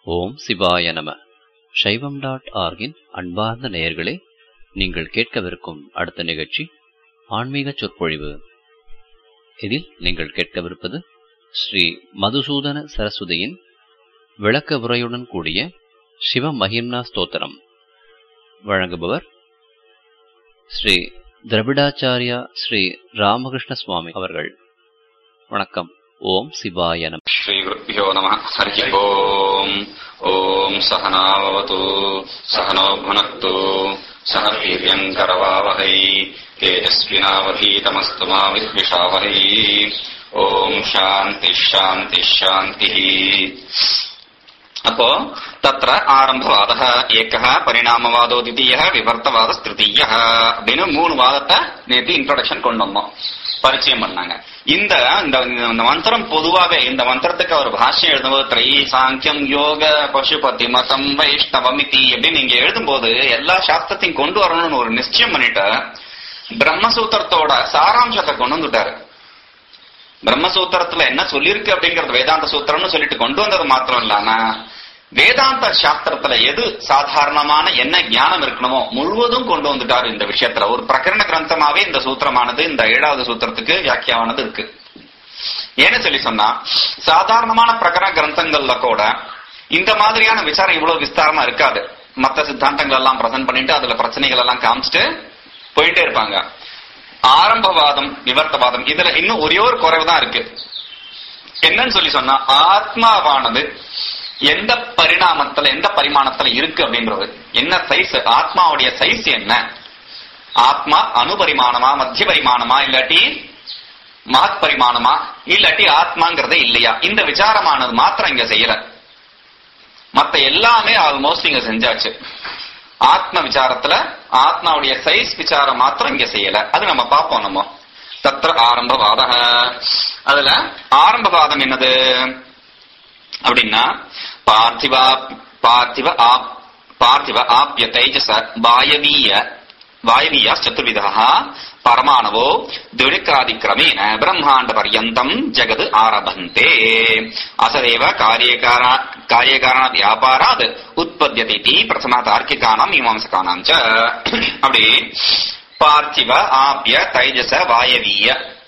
ஓம் சிவாய நம சைவம் டாட் ஆர்கின் அன்பார்ந்த நேயர்களே நீங்கள் கேட்கவிருக்கும் அடுத்த நிகழ்ச்சி ஆன்மீக சொற்பொழிவு இதில் நீங்கள் கேட்கவிருப்பது ஸ்ரீ மதுசூதன சரஸ்வதியின் விளக்க உரையுடன் கூடிய சிவ மகிம்னா ஸ்தோத்திரம் வழங்குபவர் ஸ்ரீ திரவிடாச்சாரியா ஸ்ரீ ராமகிருஷ்ண சுவாமி அவர்கள் வணக்கம் ஓம் சிவாய நம श्रीगुरुभ्यो नमः हरिः ओम् ॐ सहनावतु सहनो भुनक्तु सह वीर्यम् करवावहै तेजस्विनावधीतमस्तु मा विद्विषावहै ॐ शान्तिः शान्तिः शान्तिः அப்போ தத்ர ஆரம்பவாத ஏக பரிணாமவாதோ தித்தீய விவர்த்தவாத திருத்தீய அப்படின்னு மூணு வாதத்தை நேற்று இன்ட்ரோடக்ஷன் கொண்டு வந்தோம் பரிச்சயம் பண்ணாங்க இந்த இந்த இந்த மந்திரம் பொதுவாவே இந்த மந்திரத்துக்கு அவர் பாஷ்யம் எழுதும்போது திரை சாங்கியம் யோக பசுபதி மதம் வைஷ்ணவமிதி அப்படின்னு நீங்க எழுதும்போது எல்லா சாஸ்திரத்தையும் கொண்டு வரணும்னு ஒரு நிச்சயம் பண்ணிட்டு பிரம்மசூத்திரத்தோட சாராம்சத்தை கொண்டு வந்துட்டாரு பிரம்மசூத்திரத்துல என்ன சொல்லியிருக்கு அப்படிங்கறது வேதாந்த சூத்திரம்னு சொல்லிட்டு கொண்டு வந்தது மாத்திரம் இல்லாம வேதாந்த சாஸ்திரத்துல எது சாதாரணமான என்ன ஞானம் இருக்கணுமோ முழுவதும் கொண்டு வந்துட்டாரு இந்த விஷயத்துல ஒரு பிரகரண கிரந்தமாவே இந்த சூத்திரமானது இந்த ஏழாவது சூத்திரத்துக்கு வியாக்கியானது இருக்கு ஏன்னு சொல்லி சொன்னா சாதாரணமான பிரகரண கிரந்தங்கள்ல கூட இந்த மாதிரியான விசாரம் இவ்வளவு விஸ்தாரமா இருக்காது மத்த சித்தாந்தங்கள் எல்லாம் பிரசன்ட் பண்ணிட்டு அதுல பிரச்சனைகள் எல்லாம் காமிச்சிட்டு போயிட்டே இருப்பாங்க ஆரம்பவாதம் விவர்த்தவாதம் இதுல இன்னும் ஒரே ஒரு குறைவு தான் இருக்கு என்னன்னு சொல்லி சொன்னா ஆத்மாவானது எந்த பரிணாமத்துல எந்த பரிமாணத்துல இருக்கு அப்படின்றது என்ன சைஸ் ஆத்மாவுடைய சைஸ் என்ன ஆத்மா அணுபரிமாணமா மத்திய பரிமாணமா இல்லாட்டி மகத் பரிமாணமா இல்லாட்டி ஆத்மாங்கிறதே இல்லையா இந்த விசாரமானது மாத்திரம் இங்க செய்யல மத்த எல்லாமே ஆல்மோஸ்ட் இங்க செஞ்சாச்சு ஆத்ம விசாரத்துல ஆத்மாவுடைய சைஸ் விசாரம் மாத்திரம் இங்க செய்யல அது நம்ம பார்ப்போம் நம்ம தத்திர ஆரம்பவாத அதுல ஆரம்பவாதம் என்னது அப்படின்னா பார்த்திவா பார்த்திவ ஆப் பார்த்திவ ஆப்ய தைஜச வாயவீய வாயவீய சதுர்விதா பரமாணவோ துணிக்காதிக்கிரமேண பிரம்மாண்ட பர்யந்தம் ஜெகத் ஆரபந்தே அசதேவ காரியகார காரியகாரண வியாபாராத் உற்பத்தியதி பிரதம தார்க்கிகானாம் மீமாம்சகானாம் ச அப்படி பார்த்திவ ஆப்ய தைஜச வாயவீய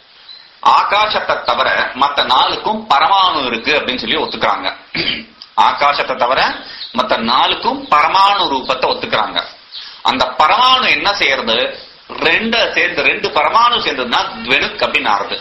ஆகாசத்தை தவிர மத்த நாளுக்கும் பரமாணு இருக்கு அப்படின்னு சொல்லி ஒத்துக்கிறாங்க ஆகாசத்தை தவிர மத்த நாளுக்கும் பரமாணு ரூபத்தை ஒத்துக்கிறாங்க அந்த பரமாணு என்ன செய்யறது ரெண்டு சேர்ந்து ரெண்டு பரமாணு சேர்ந்ததுன்னா துவெனுக் அப்படின்னு ஆறுது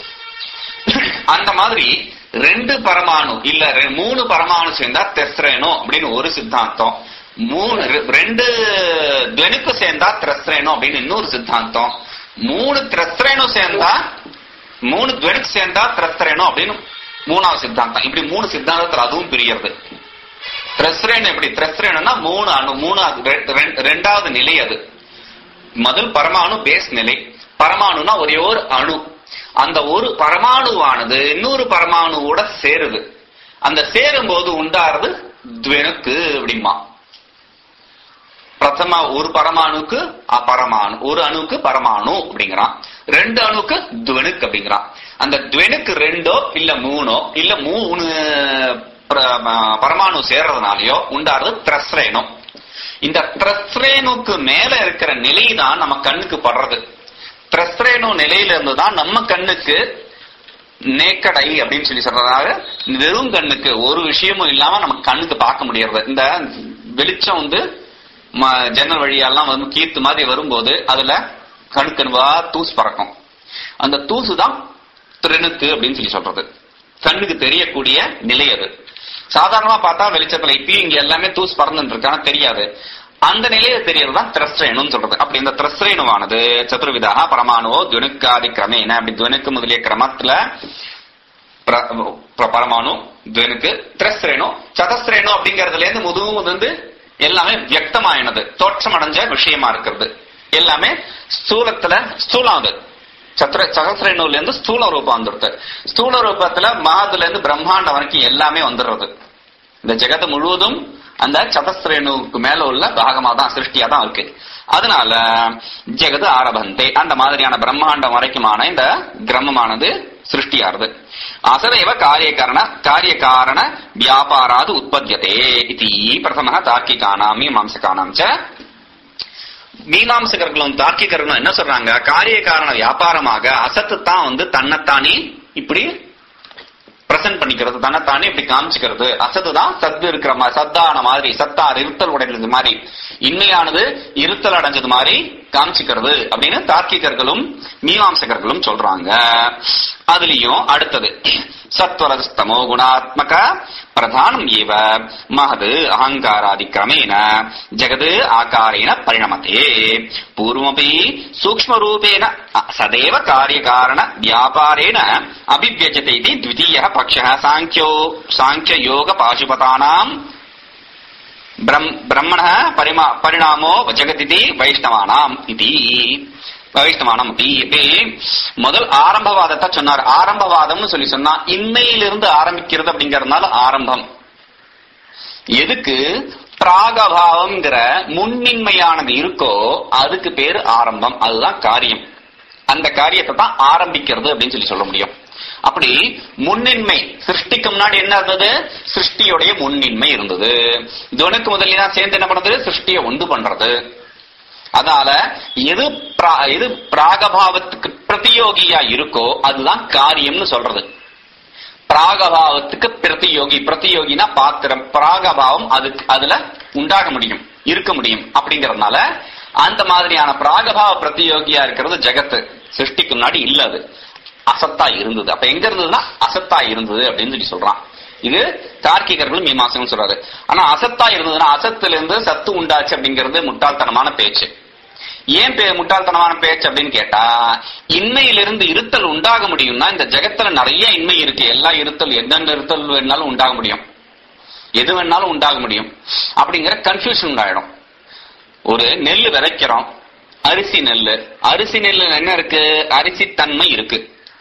அந்த மாதிரி ரெண்டு பரமாணு இல்ல மூணு பரமாணு சேர்ந்தா தெஸ்ரேனோ அப்படின்னு ஒரு சித்தாந்தம் மூணு ரெண்டு துவெனுக்கு சேர்ந்தா திரஸ்ரேனோ அப்படின்னு இன்னொரு சித்தாந்தம் மூணு திரஸ்ரேனோ சேர்ந்தா மூணு துவனுக்கு சேர்ந்தா திரஸ்ரேனோ அப்படின்னு மூணாவது சித்தாந்தம் இப்படி மூணு சித்தாந்தத்துல அதுவும் பிரியறது திரஸ்ரேன் எப்படி திரஸ்ரேனா மூணு அணு மூணு ரெண்டாவது நிலை அது முதல் பரமாணு பேஸ் நிலை பரமாணுனா ஒரே ஒரு அணு அந்த ஒரு பரமாணுவானது இன்னொரு பரமாணுவோட சேருது அந்த சேரும் போது உண்டாறது துவனுக்கு அப்படிமா பிரதமா ஒரு பரமாணுக்கு அபரமாணு ஒரு அணுக்கு பரமாணு அப்படிங்கிறான் ரெண்டு அணுக்கு துவனுக்கு அப்படிங்கிறான் அந்த துவனுக்கு ரெண்டோ இல்ல மூணோ இல்ல மூணு பரமாணு சேர்றதுனாலயோ உண்டாறது திரஸ்ரேனோ இந்த திரஸ்ரேனுக்கு மேல இருக்கிற நிலை தான் நம்ம கண்ணுக்கு படுறது திரஸ்ரேனு நிலையில இருந்து தான் நம்ம கண்ணுக்கு நேக்கடை அப்படின்னு சொல்லி சொல்றதாக வெறும் கண்ணுக்கு ஒரு விஷயமும் இல்லாம நம்ம கண்ணுக்கு பார்க்க முடியறது இந்த வெளிச்சம் வந்து ஜன்னல் வழியெல்லாம் வந்து கீர்த்து மாதிரி வரும்போது அதுல கணுக்கணுவா தூசு பறக்கும் அந்த தூசு தான் திறனுக்கு அப்படின்னு சொல்லி சொல்றது கண்ணுக்கு தெரியக்கூடிய நிலை அது சாதாரணமா பார்த்தா வெளிச்சத்துல இப்பயும் இங்க எல்லாமே தூசு பறந்துட்டு இருக்கு ஆனா தெரியாது அந்த நிலையில தெரியறது தான் திரஸ்ரேணுன்னு சொல்றது அப்படி இந்த திரஸ்ரேணுவானது சதுர்விதாக பரமாணுவோ துவனுக்காதி கிரமேன அப்படி துவனுக்கு முதலிய கிரமத்துல பரமாணு துவனுக்கு திரஸ்ரேணு சதஸ்ரேணு அப்படிங்கறதுல இருந்து முதுகு வந்து எல்லாமே வியக்தமாயினது தோற்றம் அடைஞ்ச விஷயமா இருக்கிறது எல்லாமே ஸ்தூலத்துல ஸ்தூலம் அது சத்திர சகசிரேணுல இருந்து ஸ்தூல ரூபம் வந்துடுது ஸ்தூல ரூபத்துல மகாதுல இருந்து பிரம்மாண்டம் வரைக்கும் எல்லாமே வந்துடுறது இந்த ஜெகத்து முழுவதும் அந்த சதஸ்ரேணுக்கு மேல உள்ள பாகமா தான் சிருஷ்டியா தான் இருக்கு அதனால ஜெகது ஆரபந்தே அந்த மாதிரியான பிரம்மாண்டம் வரைக்குமான இந்த கிரமமானது சிருஷ்டியாருது அசதேவ காரியகரண காரியகாரண வியாபாராது உற்பத்தியதே இது பிரதம தார்க்கிகானாம் மீமாம்சகானாம் ச மீமாம்சகர்களும் தார்க்கிகர்களும் என்ன சொல்றாங்க காரிய காரண வியாபாரமாக அசத்து தான் வந்து தன்னைத்தானே இப்படி பிரசன்ட் பண்ணிக்கிறது தன்னைத்தானே இப்படி காமிச்சுக்கிறது அசத்து தான் சத்து இருக்கிற மாதிரி சத்தான மாதிரி சத்தார் இருத்தல் உடைஞ்சது மாதிரி இன்மையானது இருத்தல் அடைஞ்சது மாதிரி காமிச்சுக்கிறது அப்படின்னு தார்க்கிகர்களும் மீமாம்சகர்களும் சொல்றாங்க அதுலயும் அடுத்தது சத்வரஸ்தமோ குணாத்மக பிரதானம் ஏவ மகது அகங்காராதி கிரமேண ஜெகது ஆகாரேன பரிணமதே பூர்வமபி சூக்ஷ்ம ரூபேண சதேவ காரியகாரண வியாபாரேண அபிவியஜते इति द्वितीयः पक्षः साङ्ख्यो साङ्ख्ययोग पाशुपतानाम् ब्रह्मणः परिमा परिणामो जगदिति வைஷ்ணவானாம் इति வைஷ்ணவானம் அப்படி முதல் ஆரம்பவாதத்தை சொன்னார் ஆரம்பவாதம்னு சொல்லி சொன்னா இன்மையிலிருந்து ஆரம்பிக்கிறது அப்படிங்கறதுனால ஆரம்பம் எதுக்கு பிராகபாவம்ங்கிற முன்னின்மையானது இருக்கோ அதுக்கு பேரு ஆரம்பம் அதுதான் காரியம் அந்த காரியத்தை தான் ஆரம்பிக்கிறது அப்படின்னு சொல்லி சொல்ல முடியும் அப்படி முன்னின்மை சிருஷ்டிக்கு முன்னாடி என்ன இருந்தது சிருஷ்டியுடைய முன்னின்மை இருந்தது துவனுக்கு முதலில் சேர்ந்து என்ன பண்றது சிருஷ்டியை உண்டு பண்றது அதனால எது பிரா- எது பிராகபாவத்துக்கு பிரதியோகியா இருக்கோ அதுதான் காரியம்னு சொல்றது பிராகபாவத்துக்கு பிரதியோகி பிரதியோகினா பாத்திரம் பிராகபாவம் அதுக்கு அதுல உண்டாக முடியும் இருக்க முடியும் அப்படிங்கறதுனால அந்த மாதிரியான பிராகபாவ பிரதியோகியா இருக்கிறது ஜெகத்து சிருஷ்டிக்கு முன்னாடி இல்ல அது அசத்தா இருந்தது அப்ப எங்க இருந்ததுன்னா அசத்தா இருந்தது அப்படின்னு சொல்லி சொல்றான் இது தார்க்கிகர்களும் மீமாசம் சொல்றாரு ஆனா அசத்தா இருந்ததுன்னா அசத்துல இருந்து சத்து உண்டாச்சு அப்படிங்கிறது முட்டாள்தனமான பேச்சு ஏன் பே- முட்டாள்தனமான பேச்சு அப்படின்னு கேட்டா இன்மையிலிருந்து இருத்தல் உண்டாக முடியும்னா இந்த ஜெகத்துல நிறைய இன்மை இருக்கு எல்லா இருத்தல் எந்தெந்த இருத்தல் வேணாலும் உண்டாக முடியும் எது வேணாலும் உண்டாக முடியும் அப்படிங்கிற கன்ஃபியூஷன் உண்டாயிடும் ஒரு நெல் விதைக்கிறோம் அரிசி நெல்லு அரிசி நெல்லுல என்ன இருக்கு அரிசி தன்மை இருக்கு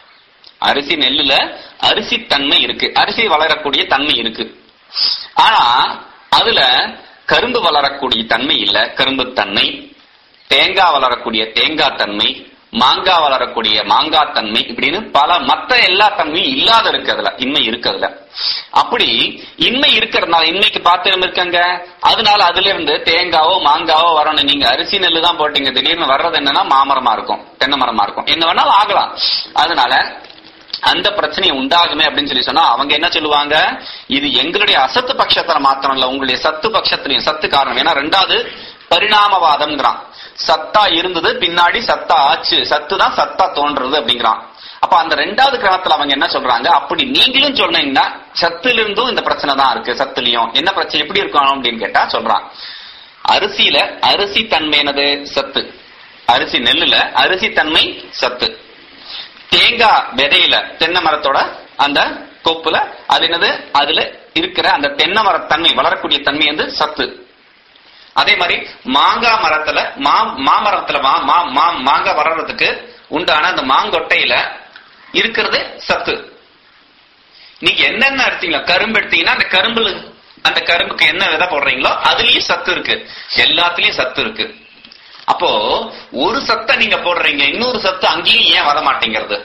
அரிசி நெல்லுல அரிசி தன்மை இருக்கு அரிசி வளரக்கூடிய தன்மை இருக்கு ஆனா அதுல கரும்பு வளரக்கூடிய தன்மை இல்ல கரும்பு தன்மை தேங்காய் வளரக்கூடிய தேங்காய் தன்மை மாங்காய் வளரக்கூடிய மாங்காய் தன்மை இப்படின்னு பல மற்ற எல்லா தன்மையும் இல்லாத இருக்கு அதுல இன்மை இருக்கு அதுல அப்படி இன்மை இருக்கிறதுனால இன்மைக்கு பாத்திரம் இருக்காங்க அதனால அதுல இருந்து தேங்காவோ மாங்காவோ வரணும் நீங்க அரிசி நெல்லு தான் போட்டீங்க திடீர்னு வர்றது என்னன்னா மாமரமா இருக்கும் தென்னை மரமா இருக்கும் என்ன வேணாலும் ஆகலாம் அதனால அந்த பிரச்சனை உண்டாகுமே அப்படின்னு சொல்லி சொன்னா அவங்க என்ன சொல்லுவாங்க இது எங்களுடைய அசத்து பட்சத்துல மாத்திரம் இல்ல உங்களுடைய சத்து பட்சத்திலையும் சத்து காரணம் ஏன்னா ரெண்டாவது பரிணாமவாதம்ங்கிறான் சத்தா இருந்தது பின்னாடி சத்தா ஆச்சு சத்து தான் சத்தா தோன்றது அப்படிங்கிறான் அப்ப அந்த ரெண்டாவது கிரகத்துல அவங்க என்ன சொல்றாங்க அப்படி நீங்களும் சொன்னீங்கன்னா சத்துல இருந்தும் இந்த பிரச்சனை தான் இருக்கு சத்துலயும் என்ன பிரச்சனை எப்படி இருக்கணும் அப்படின்னு கேட்டா சொல்றான் அரிசியில அரிசி தன்மை என்னது சத்து அரிசி நெல்லுல அரிசி தன்மை சத்து தேங்காய் விதையில தென்னை மரத்தோட அந்த கொப்புல அது என்னது அதுல இருக்கிற அந்த தென்னை மரத்தன்மை வளரக்கூடிய தன்மை வந்து சத்து அதே மாதிரி மாங்காய் மரத்துல மா மாமரத்துல மா மா மா- மாங்காய் வளர்றதுக்கு உண்டான அந்த மாங்கொட்டையில இருக்கிறது சத்து நீங்க என்னென்ன எடுத்தீங்களோ கரும்பு எடுத்தீங்கன்னா அந்த கரும்புல அந்த கரும்புக்கு என்ன விதை போடுறீங்களோ அதுலயும் சத்து இருக்கு எல்லாத்துலயும் சத்து இருக்கு அப்போ ஒரு சத்தை நீங்க போடுறீங்க இன்னொரு சத்து அங்கேயும் ஏன் வர மாட்டேங்கிறது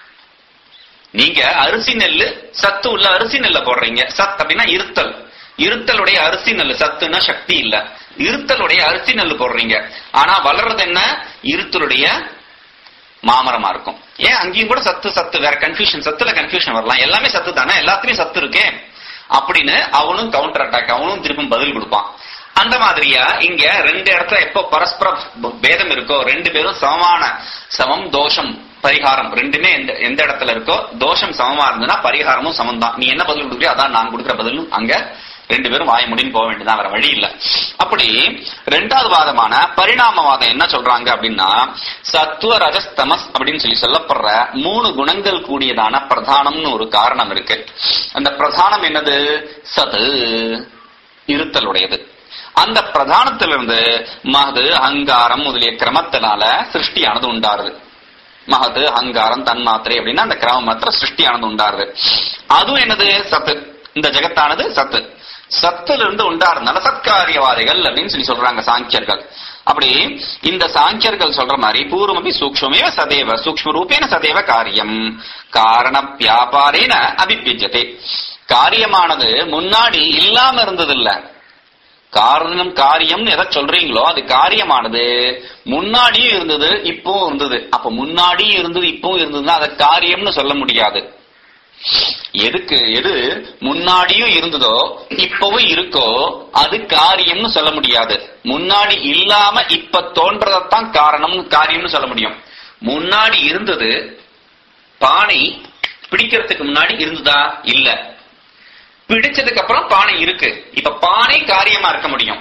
நீங்க அரிசி நெல்லு சத்து உள்ள அரிசி நெல்ல போடுறீங்க சத் அப்படின்னா இருத்தல் இருத்தலுடைய அரிசி நெல்லு சத்துன்னா சக்தி இல்ல இருத்தலுடைய அரிசி நெல்லு போடுறீங்க ஆனா வளர்றது என்ன இருத்தலுடைய மாமரமா இருக்கும் ஏன் அங்கேயும் கூட சத்து சத்து வேற கன்ஃபியூஷன் சத்துல கன்ஃபியூஷன் வரலாம் எல்லாமே சத்து தானே எல்லாத்துலயும் சத்து இருக்கே அப்படின்னு அவனும் கவுண்டர் அட்டாக் அவனும் திருப்பும் பதில் கொடுப்பான் அந்த மாதிரியா இங்க ரெண்டு இடத்துல எப்போ பரஸ்பர பேதம் இருக்கோ ரெண்டு பேரும் சமமான சமம் தோஷம் பரிகாரம் ரெண்டுமே எந்த எந்த இடத்துல இருக்கோ தோஷம் சமமா இருந்ததுன்னா பரிகாரமும் சமம் தான் நீ என்ன பதில் கொடுக்குறியோ அதான் நான் கொடுக்குற பதிலும் அங்க ரெண்டு பேரும் வாய முடின்னு போக வேண்டியதான் வேற வழி இல்ல அப்படி ரெண்டாவது வாதமான பரிணாமவாதம் என்ன சொல்றாங்க அப்படின்னா சத்துவ ரஜஸ் தமஸ் அப்படின்னு சொல்லி சொல்லப்படுற மூணு குணங்கள் கூடியதான பிரதானம்னு ஒரு காரணம் இருக்கு அந்த பிரதானம் என்னது சது இருத்தலுடையது அந்த பிரதானத்திலிருந்து மகது அகங்காரம் முதலிய கிரமத்தினால சிருஷ்டியானது உண்டாருது மகது அகங்காரம் தன்மாத்திரை அப்படின்னா அந்த கிரம மாத்திர சிருஷ்டியானது உண்டாருது அதுவும் என்னது சத்து இந்த ஜெகத்தானது சத்து சத்துல இருந்து உண்டாருந்தால சத்காரியவாதிகள் அப்படின்னு சொல்லி சொல்றாங்க சாங்கியர்கள் அப்படி இந்த சாங்கியர்கள் சொல்ற மாதிரி பூர்வமபி சூக்ஷ்மேவ சதேவ சூக்ஷ்ம ரூபேன சதேவ காரியம் காரண வியாபாரேன அபிப்பியஜதே காரியமானது முன்னாடி இல்லாம இருந்தது இல்ல காரணம் காரியம் எதை சொல்றீங்களோ அது காரியமானது முன்னாடியும் இருந்தது இப்பவும் இருந்தது அப்ப முன்னாடியும் இருந்தது இப்பவும் இருந்ததுன்னா அதை காரியம்னு சொல்ல முடியாது எதுக்கு எது முன்னாடியும் இருந்ததோ இப்பவும் இருக்கோ அது காரியம்னு சொல்ல முடியாது முன்னாடி இல்லாம இப்ப தோன்றதான் காரணம் காரியம்னு சொல்ல முடியும் முன்னாடி இருந்தது பானை பிடிக்கிறதுக்கு முன்னாடி இருந்ததா இல்ல பிடிச்சதுக்கு அப்புறம் பானை இருக்கு இப்ப பானை காரியமா இருக்க முடியும்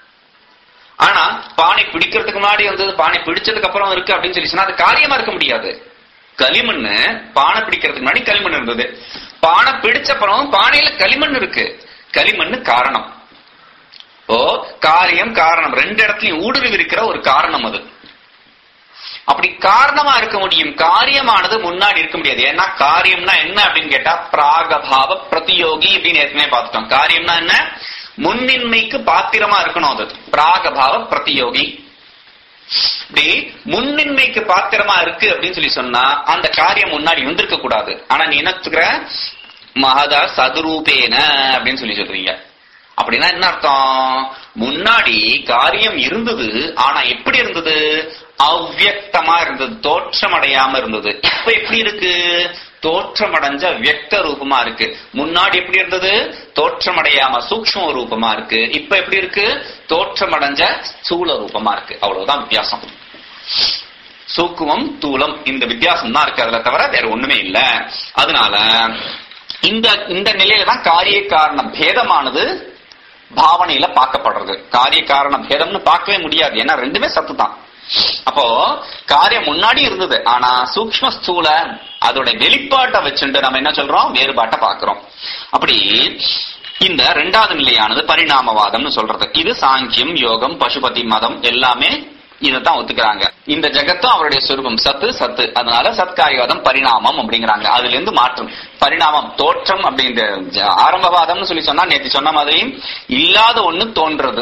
ஆனா பானை பிடிக்கிறதுக்கு முன்னாடி இருந்தது பானை பிடிச்சதுக்கு அப்புறம் இருக்கு அப்படின்னு சொல்லி சொன்னா அது காரியமா இருக்க முடியாது களிமண்ணு பானை பிடிக்கிறதுக்கு முன்னாடி களிமண் இருந்தது பானை பிடிச்சப்புறம் பானையில களிமண் இருக்கு களிமண்ணு காரணம் ஓ காரியம் காரணம் ரெண்டு இடத்துலயும் ஊடுருவி இருக்கிற ஒரு காரணம் அது அப்படி காரணமா இருக்க முடியும் காரியமானது முன்னாடி இருக்க முடியாது ஏன்னா காரியம்னா என்ன அப்படின்னு கேட்டா பிராகபாவ பிரதியோகி அப்படின்னு ஏற்கனவே பார்த்துட்டோம் காரியம்னா என்ன முன்னின்மைக்கு பாத்திரமா இருக்கணும் அது பிராகபாவ பிரதியோகி இப்படி முன்னின்மைக்கு பாத்திரமா இருக்கு அப்படின்னு சொல்லி சொன்னா அந்த காரியம் முன்னாடி வந்திருக்க கூடாது ஆனா நீ என்ன வச்சுக்கிற மகதா சதுரூபேன அப்படின்னு சொல்லி சொல்றீங்க அப்படின்னா என்ன அர்த்தம் முன்னாடி காரியம் இருந்தது ஆனா எப்படி இருந்தது அவ்வியக்தமா இருந்தது தோற்றம் அடையாம இருந்தது இப்ப எப்படி இருக்கு தோற்றம் அடைஞ்ச வியக்த ரூபமா இருக்கு முன்னாடி எப்படி இருந்தது தோற்றம் அடையாம சூக்ஷ்ம ரூபமா இருக்கு இப்ப எப்படி இருக்கு தோற்றம் அடைஞ்ச ஸ்தூல ரூபமா இருக்கு அவ்வளவுதான் வித்தியாசம் சூக்குமம் தூலம் இந்த வித்தியாசம் தான் இருக்கு அதுல தவிர வேற ஒண்ணுமே இல்ல அதனால இந்த இந்த நிலையில தான் காரிய காரண பேதமானது பாவனையில பார்க்கப்படுறது காரிய காரண பேதம்னு பார்க்கவே முடியாது ஏன்னா ரெண்டுமே சத்து தான் அப்போ காரியம் முன்னாடி இருந்தது ஆனா சூக்ம ஸ்தூல அதோட வெளிப்பாட்டை வச்சுட்டு நம்ம என்ன சொல்றோம் வேறுபாட்டை பார்க்கிறோம் அப்படி இந்த ரெண்டாவது நிலையானது பரிணாமவாதம்னு சொல்றது இது சாங்கியம் யோகம் பசுபதி மதம் எல்லாமே இதைத்தான் ஒத்துக்கிறாங்க இந்த ஜெகத்தும் அவருடைய சொரூபம் சத்து சத்து அதனால சத்காரியவாதம் பரிணாமம் அப்படிங்கிறாங்க அதுல இருந்து மாற்றம் பரிணாமம் தோற்றம் அப்படிங்கிற ஜ- ஆரம்பவாதம்னு சொல்லி சொன்னா நேத்து சொன்ன மாதிரி இல்லாத ஒண்ணு தோன்றது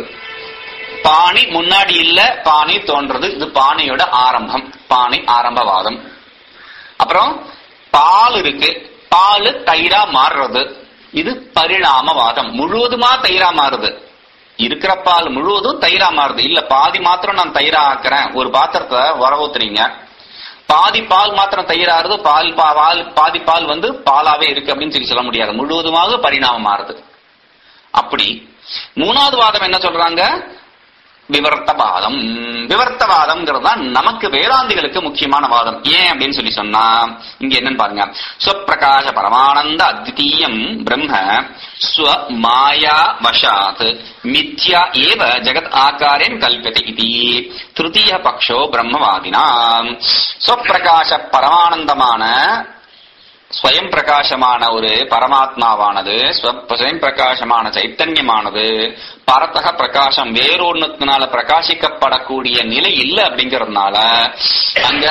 பானை முன்னாடி இல்ல பானை தோன்றது இது பானையோட ஆரம்பம் பானை ஆரம்பவாதம் அப்புறம் பால் இருக்கு பால் தயிரா மாறுறது இது பரிணாமவாதம் முழுவதுமா தயிரா மாறுது இருக்கிற பால் முழுவதும் தயிரா மாறுது இல்ல பாதி மாத்திரம் நான் தயிரா ஆக்குறேன் ஒரு பாத்திரத்தை உர ஊத்துறீங்க பாதி பால் மாத்திரம் தயிராறுது பால் பா- பால் பாதி பால் வந்து பாலாவே இருக்கு அப்படின்னு சொல்லி சொல்ல முடியாது முழுவதுமாக பரிணாமம் மாறுது அப்படி மூணாவது வாதம் என்ன சொல்றாங்க விவர்த்தவாதம் விவர்த்தவாதம்ங்கிறது தான் நமக்கு வேதாந்திகளுக்கு முக்கியமான வாதம் ஏன் அப்படின்னு சொல்லி சொன்னா இங்க என்னன்னு பாருங்க ஸ்வப்பிரகாச பரமானந்த அத்விதீயம் பிரம்ம ஸ்வ மாயா வசாத் மித்யா ஏவ ஜெகத் ஆகாரேன் கல்பத்தை இது திருத்தீய பக்ஷோ பிரம்மவாதினாம் ஸ்வப்பிரகாச பரமானந்தமான ஸ்வயம் பிரகாசமான ஒரு பரமாத்மாவானது ஸ்வ- ஸ்வயம் பிரகாசமான சைத்தன்யமானது பரத்தக பிரகாசம் வேறொன்னுத்தினால பிரகாசிக்கப்படக்கூடிய நிலை இல்லை அப்படிங்கறதுனால அங்க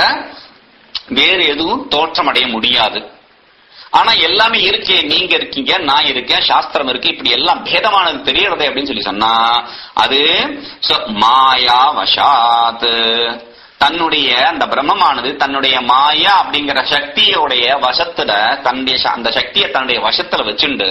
வேறு எதுவும் தோற்றம் அடைய முடியாது ஆனா எல்லாமே இருக்கே நீங்க இருக்கீங்க நான் இருக்கேன் சாஸ்திரம் இருக்கு இப்படி எல்லாம் பேதமானது தெரியறது அப்படின்னு சொல்லி சொன்னா அது ஸ்வ- மாயா வசாத் தன்னுடைய அந்த பிரம்மமானது தன்னுடைய மாயா அப்படிங்கிற சக்தியோடைய வசத்துல தன்னுடைய ச- அந்த சக்தியை தன்னுடைய வசத்துல வச்சுண்டு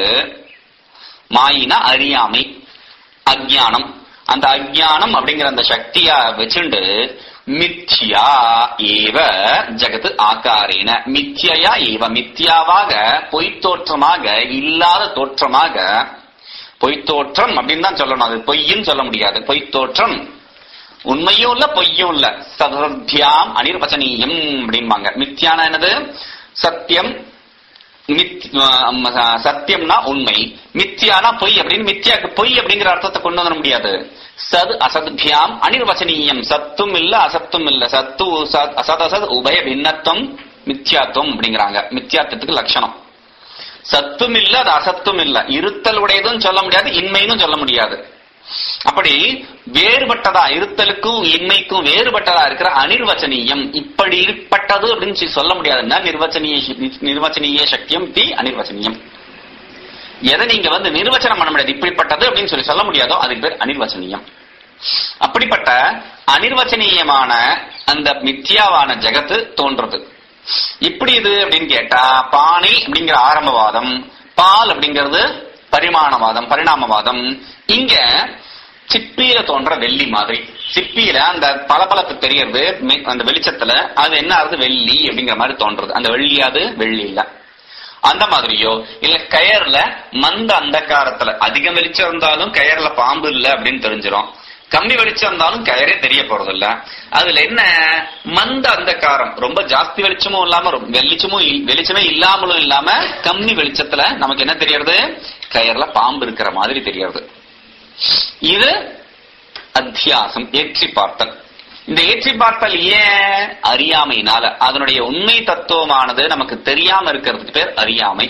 மாயினா அறியாமை அஜ்ஞானம் அந்த அஜ்ஞானம் அப்படிங்கிற அந்த சக்தியா வச்சுண்டு மித்யா ஏவ ஜகத்து ஆகாரேன மித்யா ஏவ மித்யாவாக பொய்த்தோற்றமாக இல்லாத தோற்றமாக பொய்த்தோற்றம் அப்படின்னு தான் சொல்லணும் அது பொய்ன்னு சொல்ல முடியாது பொய்த்தோற்றம் உண்மையும் இல்ல பொய்யும் இல்ல சதர்த்தியாம் அனிர்வச்சனீயம் அப்படிம்பாங்க மித்யான என்னது சத்தியம் மித் ஆம், சத்தியம்னா உண்மை மித்யானா பொய் அப்படின்னு மித்யாக்கு பொய் அப்படிங்கிற அர்த்தத்தை கொண்டு வர முடியாது சத் அசத்பியாம் அனிர்வச்சனீயம் சத்தும் இல்ல அசத்தும் இல்ல சத்து சத் அசத் அசத் உபய பின்னத்துவம் மித்யாத்துவம் அப்படிங்கிறாங்க மித்யாத்துவத்துக்கு லட்சணம் சத்தும் இல்ல அது அசத்தும் இல்ல இருத்தல் உடையதும் சொல்ல முடியாது இன்மைன்னு சொல்ல முடியாது அப்படி வேறுபட்டதா இருத்தலுக்கும் இன்மைக்கும் வேறுபட்டதா இருக்கிற அனிர்வச்சனீயம் இப்படி இருப்பட்டது அப்படின்னு சொல்லி சொல்ல முடியாதுன்னா நிர்வச்சனீய நிர்வச்சனீய சக்தியம் தி அனிர்வச்சனீயம் எதை நீங்க வந்து நிர்வச்சனம் பண்ண முடியாது இப்படிப்பட்டது அப்படின்னு சொல்லி சொல்ல முடியாதோ அதுக்கு பேர் அனிர்வச்சனீயம் அப்படிப்பட்ட அனிர்வச்சனீயமான அந்த மித்யாவான ஜெகத்து தோன்றது இப்படி இது அப்படின்னு கேட்டா பானை அப்படிங்கிற ஆரம்பவாதம் பால் அப்படிங்கிறது பரிமாணவாதம் பரிணாமவாதம் இங்க சிப்பியில தோன்ற வெள்ளி மாதிரி சிப்பியில அந்த பளபளப்பு தெரியறது மெ- அந்த வெளிச்சத்துல அது என்ன ஆகுது வெள்ளி அப்படிங்கிற மாதிரி தோன்றது அந்த வெள்ளியாது வெள்ளி இல்ல அந்த மாதிரியோ இல்ல கயர்ல மந்த அந்தகாரத்துல அதிகம் வெளிச்சம் இருந்தாலும் கயர்ல பாம்பு இல்ல அப்படின்னு தெரிஞ்சிரும் கம்மி வெளிச்சம் இருந்தாலும் கயரே தெரிய போறது இல்ல அதுல என்ன மந்த அந்தகாரம் ரொம்ப ஜாஸ்தி வெளிச்சமும் இல்லாம ரொம்ப வெளிச்சமும் இல்- வெளிச்சமே இல்லாமலும் இல்லாம கம்மி வெளிச்சத்துல நமக்கு என்ன தெரியறது கயர்ல பாம்பு இருக்கிற மாதிரி தெரியறது இது அத்தியாசம் ஏற்றி பார்த்தல் இந்த ஏற்றி பார்த்தல் ஏன் அறியாமையினால அதனுடைய உண்மை தத்துவமானது நமக்கு தெரியாம இருக்கிறதுக்கு பேர் அறியாமை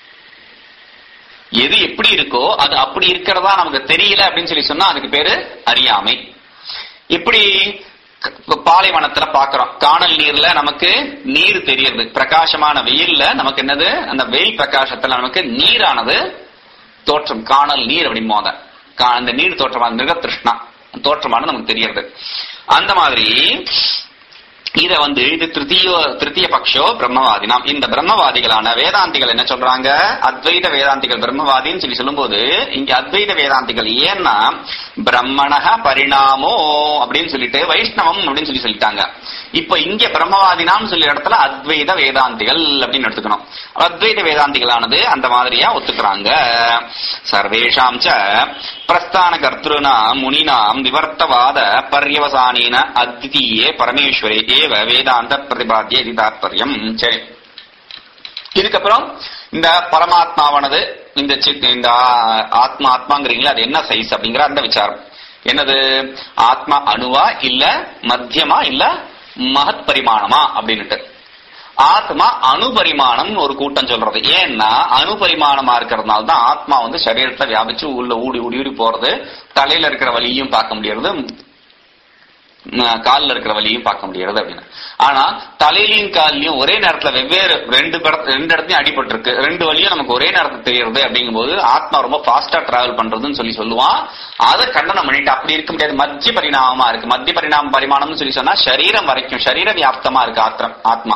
எது எப்படி இருக்கோ அது அப்படி இருக்கிறதா நமக்கு தெரியல அப்படின்னு சொல்லி சொன்னா அதுக்கு பேரு அறியாமை இப்படி க- பாலைவனத்துல பாக்குறோம் காணல் நீர்ல நமக்கு நீர் தெரியுது பிரகாசமான வெயில்ல நமக்கு என்னது அந்த வெயில் பிரகாசத்துல நமக்கு நீரானது தோற்றம் காணல் நீர் அப்படிம்போத கா- அந்த நீர் தோற்றமான மிருக திருஷ்ணா தோற்றமானது நமக்கு தெரியறது அந்த மாதிரி இத வந்து இது திருத்திய திருத்திய பக்ஷோ பிரம்மவாதினாம் இந்த பிரம்மவாதிகளான வேதாந்திகள் என்ன சொல்றாங்க அத்வைத வேதாந்திகள் பிரம்மவாதின்னு சொல்லி சொல்லும்போது இங்க அத்வைத வேதாந்திகள் ஏன்னா பிரம்மணக பரிணாமோ அப்படின்னு சொல்லிட்டு வைஷ்ணவம் அப்படின்னு சொல்லி சொல்லிட்டாங்க இப்ப இங்க பிரம்மவாதினாம் சொல்லி இடத்துல அத்வைத வேதாந்திகள் அப்படின்னு எடுத்துக்கணும் அத்வைத வேதாந்திகளானது அந்த மாதிரியா ஒத்துக்கிறாங்க சர்வேஷாம் ச பிரஸ்தான கர்த்திருனாம் முனினாம் விவர்த்தவாத பர்யவசானீன அத்விதீயே பரமேஸ்வரே ஏவ வேதாந்த பிரதிபாத்திய இது தாத்பரியம் சரி இதுக்கப்புறம் இந்த பரமாத்மாவானது இந்த சித் இந்த ஆ- ஆத்மா ஆத்மாங்கிறீங்களா அது என்ன சைஸ் அப்படிங்கிற அந்த விசாரம் என்னது ஆத்மா அணுவா இல்ல மத்தியமா இல்ல மகத் பரிமாணமா அப்படின்னுட்டு ஆத்மா அணுபரிமாணம் ஒரு கூட்டம் சொல்றது ஏன்னா அணுபரிமாணமா இருக்கிறதுனால தான் ஆத்மா வந்து சரீரத்தை வியாபிச்சு உள்ள ஊடி ஊடி ஊடி போறது தலையில இருக்கிற வலியும் பார்க்க முடியறது ம், கால்ல இருக்கிற வலியும் பார்க்க முடியறது அப்படின்னு ஆனா தலையிலையும் கால்லயும் ஒரே நேரத்துல வெவ்வேறு ரெண்டு பட- ரெண்டு இடத்தையும் அடிபட்டு இருக்கு ரெண்டு வழியும் நமக்கு ஒரே நேரத்துல தெரியறது அப்படிங்கும்போது ஆத்மா ரொம்ப ஃபாஸ்டா டிராவல் பண்றதுன்னு சொல்லி சொல்லுவான் அதை கண்டனம் பண்ணிட்டு அப்படி இருக்க முடியாது மத்திய பரிணாமமா இருக்கு மத்திய பரிணாம பரிமாணம்னு சொல்லி சொன்னா சரீரம் வரைக்கும் சரீர வியாப்தமா இருக்கு ஆத்திரம் ஆத்மா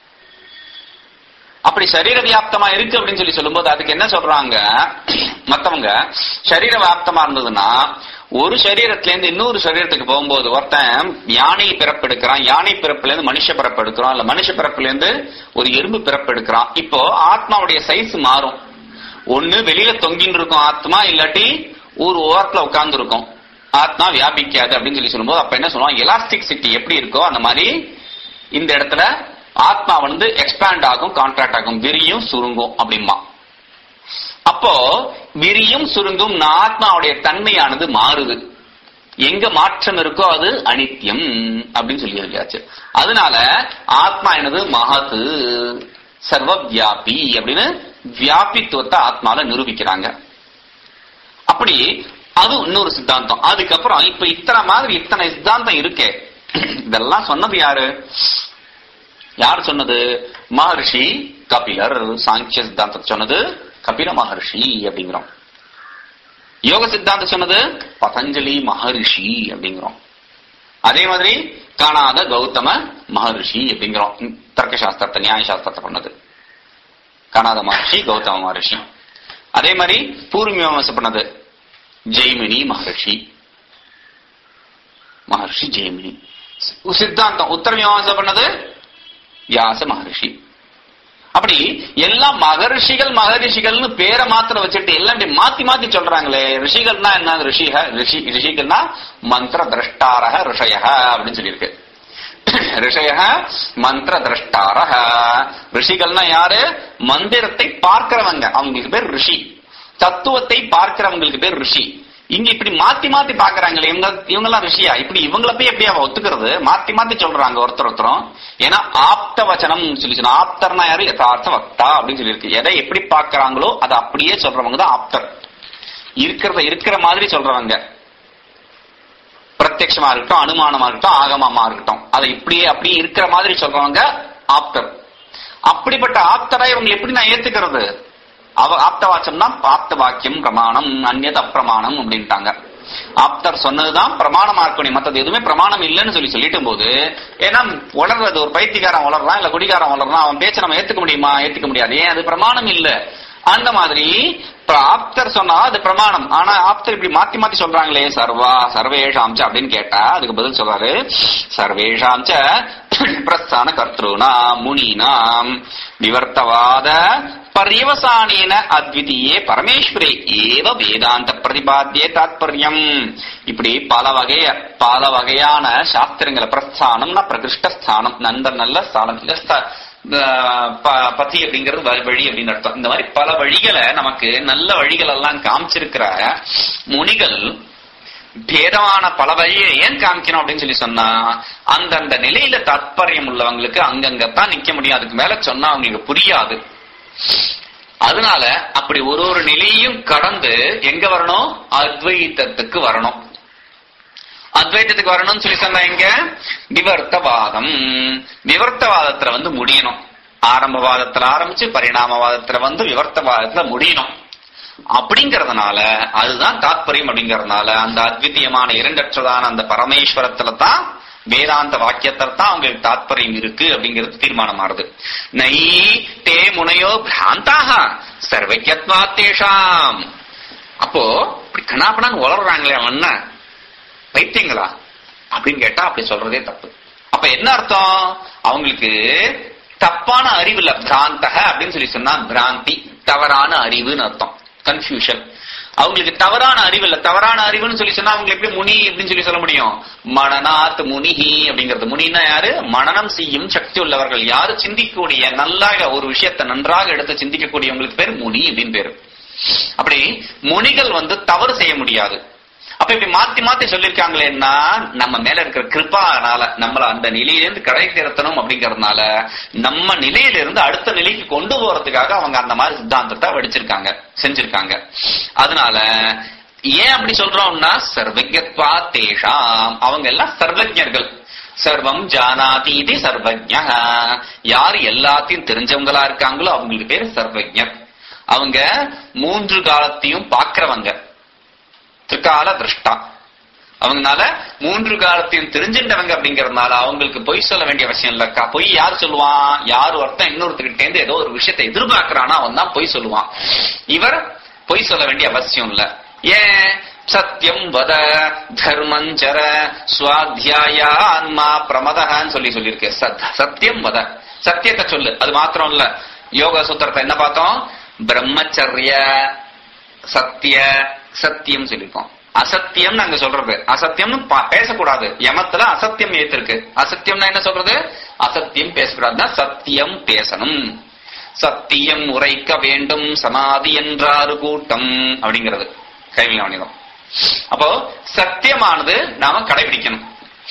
அப்படி சரீர வியாப்தமா இருக்கு அப்படின்னு சொல்லி சொல்லும்போது அதுக்கு என்ன சொல்றாங்க மத்தவங்க சரீர வியாப்தமா இருந்ததுன்னா ஒரு சரீரத்துல இருந்து இன்னொரு சரீரத்துக்கு போகும்போது ஒருத்தன் யானை பிறப்பு எடுக்கிறான் யானை பிறப்புல இருந்து மனுஷ பிறப்பு எடுக்கிறான் இல்ல மனுஷ பிறப்புல இருந்து ஒரு எறும்பு பிறப்பு எடுக்கிறான் இப்போ ஆத்மாவுடைய சைஸ் மாறும் ஒண்ணு வெளியில தொங்கின்னு இருக்கும் ஆத்மா இல்லாட்டி ஒரு ஓரத்துல உட்கார்ந்து இருக்கும் ஆத்மா வியாபிக்காது அப்படின்னு சொல்லி சொல்லும்போது அப்ப என்ன சொல்லுவான் எலாஸ்டிக் எப்படி இருக்கோ அந்த மாதிரி இந்த இடத்துல ஆத்மா வந்து எக்ஸ்பேண்ட் ஆகும் கான்ட்ராக்ட் ஆகும் விரியும் சுருங்கும் அப்படிம்பா அப்போ விரியும் சுருங்கும் ந- ஆத்மாவுடைய தன்மையானது மாறுது எங்க மாற்றம் இருக்கோ அது அனித்யம் அப்படின்னு சொல்லி சொல்லியாச்சு அதனால ஆத்மா என்னது மகத்து சர்வ வியாபி அப்படின்னு வியாபித்துவத்தை ஆத்மால நிரூபிக்கிறாங்க அப்படி அது இன்னொரு சித்தாந்தம் அதுக்கப்புறம் இப்ப இத்தனை மாதிரி இத்தனை சித்தாந்தம் இருக்கே இதெல்லாம் சொன்னது யாரு யார் சொன்னது மகர்ஷி கபிலர் சாங்கிய சித்தாந்தத்தை சொன்னது கபில மகர்ஷி அப்படிங்கிறோம் யோக சித்தாந்தம் சொன்னது பதஞ்சலி மகரிஷி அப்படிங்கிறோம் அதே மாதிரி காணாத கௌதம மகரிஷி அப்படிங்கிறோம் ம், தர்க்க சாஸ்திரத்தை நியாய சாஸ்திரத்தை பண்ணது காணாத மகர்ஷி கௌதம மகரிஷி அதே மாதிரி பூர்வீமாசம் பண்ணது ஜெய்மினி மகர்ஷி மகர்ஷி ஜெய்மினி சி- சித்தாந்தம் உத்தர மீமாசம் பண்ணது வியாச மகரிஷி அப்படி எல்லாம் மகரிஷிகள் மகரிஷிகள்னு பேரை மாத்திரம் வச்சுட்டு எல்லாம் இப்படி மாத்தி மாத்தி சொல்றாங்களே ரிஷிகள்னா என்ன ரிஷிக ரிஷி ரிஷிகள்னா மந்திர திரஷ்டாரக ரிஷய அப்படின்னு சொல்லியிருக்கு ரிஷய மந்திர திரஷ்டாரக ரிஷிகள்னா யாரு மந்திரத்தை பார்க்கிறவங்க அவங்களுக்கு பேர் ரிஷி தத்துவத்தை பார்க்கிறவங்களுக்கு பேர் ரிஷி இங்க இப்படி மாத்தி மாத்தி பாக்குறாங்களே இவங்க இவங்க எல்லாம் ரிஷியா இப்படி இவங்கள போய் எப்படி அவ ஒத்துக்கிறது மாத்தி மாத்தி சொல்றாங்க ஒருத்தர் ஒருத்தரும் ஏன்னா ஆப்த வச்சனம் சொல்லி சொன்னா ஆப்தர்னா யாரு யதார்த்த வக்தா அப்படின்னு சொல்லியிருக்கு எதை எப்படி பாக்குறாங்களோ அதை அப்படியே சொல்றவங்க தான் ஆப்தர் இருக்கிறத இருக்கிற மாதிரி சொல்றவங்க பிரத்யட்சமா இருக்கட்டும் அனுமானமா இருக்கட்டும் ஆகமமா இருக்கட்டும் அதை இப்படியே அப்படியே இருக்கிற மாதிரி சொல்றவங்க ஆப்தர் அப்படிப்பட்ட ஆப்தரை இவங்க எப்படி நான் ஏத்துக்கிறது அவ ஆப்த வாச்சம்னா ஆப்த வாக்கியம் பிரமாணம் அந்நத அப்பிரமாணம் அப்படின்ட்டாங்க ஆப்தர் சொன்னதுதான் பிரமாணமா இருக்கணும் மத்தது எதுவுமே பிரமாணம் இல்லைன்னு சொல்லி சொல்லிட்டு போது ஏன்னா உளர்றது ஒரு பைத்தியக்காரன் வளர்றான் இல்ல குடிகாரன் வளர்றான் அவன் பேச்ச நம்ம ஏத்துக்க முடியுமா ஏத்துக்க முடியாது ஏன் அது பிரமாணம் இல்ல அந்த மாதிரி இப்ப ஆப்தர் சொன்னா அது பிரமாணம் ஆனா ஆப்தர் இப்படி மாத்தி மாத்தி சொல்றாங்களே சர்வா சர்வேஷாம்ச அப்படின்னு கேட்டா அதுக்கு பதில் சொல்றாரு சர்வேஷாம்ச பிரஸ்தான கர்த்தॄணாம் முனீனாம் விவர்த்தவாத பர்யவசானேன அத்விதீயே பரமேஸ்வரே ஏவ வேதாந்த பிரதிபாத்தியே தாத்பரியம் இப்படி பல வகைய பல வகையான சாஸ்திரங்களை பிரஸ்தானம்னா பிரகிருஷ்டஸ்தானம் நந்த நல்ல ஸ்தானம் இல்ல ஸ்த- அஹ் ப- பதி அப்படிங்கிறது வ- வழி அப்படின்னு அர்த்தம் இந்த மாதிரி பல வழிகளை நமக்கு நல்ல வழிகள் எல்லாம் காமிச்சிருக்கிற முனிகள் பேதமான பல வழியை ஏன் காமிக்கணும் அப்படின்னு சொல்லி சொன்னா அந்தந்த நிலையில தாத்பரியம் உள்ளவங்களுக்கு அங்கங்கத்தான் நிக்க முடியும் அதுக்கு மேல சொன்னா அவங்களுக்கு புரியாது அதனால அப்படி ஒரு ஒரு நிலையும் கடந்து எங்க வரணும் அத்வைத்தத்துக்கு வரணும் அத்வைத்தத்துக்கு வரணும்னு சொல்லி சொன்னா எங்க விவர்த்தவாதம் விவர்த்தவாதத்துல வந்து முடியணும் ஆரம்பவாதத்துல ஆரம்பிச்சு பரிணாமவாதத்துல வந்து விவர்த்தவாதத்துல முடியணும் அப்படிங்கறதுனால அதுதான் தாத்பரியம் அப்படிங்கறதுனால அந்த அத்விதீயமான இரண்டற்றதான அந்த பரமேஸ்வரத்துல தான் வேதாந்த வாக்கியத்தில் தான் அவங்களுக்கு தாத்பரியம் இருக்கு அப்படிங்கிறது தீர்மானமாறுது நை தே முனையோ பிராந்தாக சர்வஜத்வாத்தேஷாம் அப்போ இப்படி கண்ணாப்பண்ணான்னு வளர்றாங்களே அவன் என்ன பைத்தியங்களா அப்படின்னு கேட்டா அப்படி சொல்றதே தப்பு அப்ப என்ன அர்த்தம் அவங்களுக்கு தப்பான அறிவு இல்ல பிராந்தக அப்படின்னு சொல்லி சொன்னா பிராந்தி தவறான அறிவுன்னு அர்த்தம் கன்ஃபியூஷன் அவங்களுக்கு தவறான அறிவு இல்ல தவறான அறிவுன்னு சொல்லி சொன்னா அவங்க எப்படி முனி அப்படின்னு சொல்லி சொல்ல முடியும் மனநாத் முனிஹி அப்படிங்கிறது முனின்னா யாரு மனனம் செய்யும் சக்தி உள்ளவர்கள் யாரு சிந்திக்கக்கூடிய நல்லாக ஒரு விஷயத்தை நன்றாக எடுத்து சிந்திக்கக்கூடியவங்களுக்கு பேர் முனி அப்படின்னு பேரு அப்படி முனிகள் வந்து தவறு செய்ய முடியாது அப்ப இப்படி மாத்தி மாத்தி சொல்லிருக்காங்களேன்னா நம்ம மேல இருக்கிற கிருபானால நம்மள அந்த நிலையிலிருந்து கடை திறத்தணும் அப்படிங்கறதுனால நம்ம நிலையிலிருந்து அடுத்த நிலைக்கு கொண்டு போறதுக்காக அவங்க அந்த மாதிரி சித்தாந்தத்தை வடிச்சிருக்காங்க செஞ்சிருக்காங்க அதனால ஏன் அப்படி சொல்றோம்னா சர்வஜத்வா தேஷாம் அவங்க எல்லாம் சர்வஜர்கள் சர்வம் ஜானாதி இது சர்வஜ யார் எல்லாத்தையும் தெரிஞ்சவங்களா இருக்காங்களோ அவங்களுக்கு பேர் சர்வஜர் அவங்க மூன்று காலத்தையும் பாக்குறவங்க திரிகால திருஷ்டா அவங்கனால மூன்று காலத்தையும் தெரிஞ்சின்றவங்க அப்படிங்கறதுனால அவங்களுக்கு பொய் சொல்ல வேண்டிய அவசியம் இல்லக்கா பொய் யார் சொல்லுவான் யார் ஒருத்தன் இன்னொருத்தர்கிட்ட இருந்து ஏதோ ஒரு விஷயத்தை எதிர்பார்க்கிறானா அவன் தான் பொய் சொல்லுவான் இவர் பொய் சொல்ல வேண்டிய அவசியம் இல்ல ஏன் சத்தியம் வத தர்மஞ்சர சுவாத்தியாய ஆன்மா பிரமதகான்னு சொல்லி சொல்லியிருக்கு சத்- சத்தியம் வத சத்தியத்தை சொல்லு அது மாத்திரம் இல்ல யோக சூத்திரத்தை என்ன பார்த்தோம் பிரம்மச்சரிய சத்திய சத்தியம் சொல்லிருக்கோம் அசத்தியம் நாங்க சொல்றது அசத்தியம்னு பா- பேசக்கூடாது யமத்துல அசத்தியம் ஏத்திருக்கு அசத்தியம்னா என்ன சொல்றது அசத்தியம் பேசக்கூடாதுன்னா சத்தியம் பேசணும் சத்தியம் உரைக்க வேண்டும் சமாதி என்றாறு கூட்டம் அப்படிங்கிறது கைவில வணிகம் அப்போ சத்தியமானது நாம கடைபிடிக்கணும்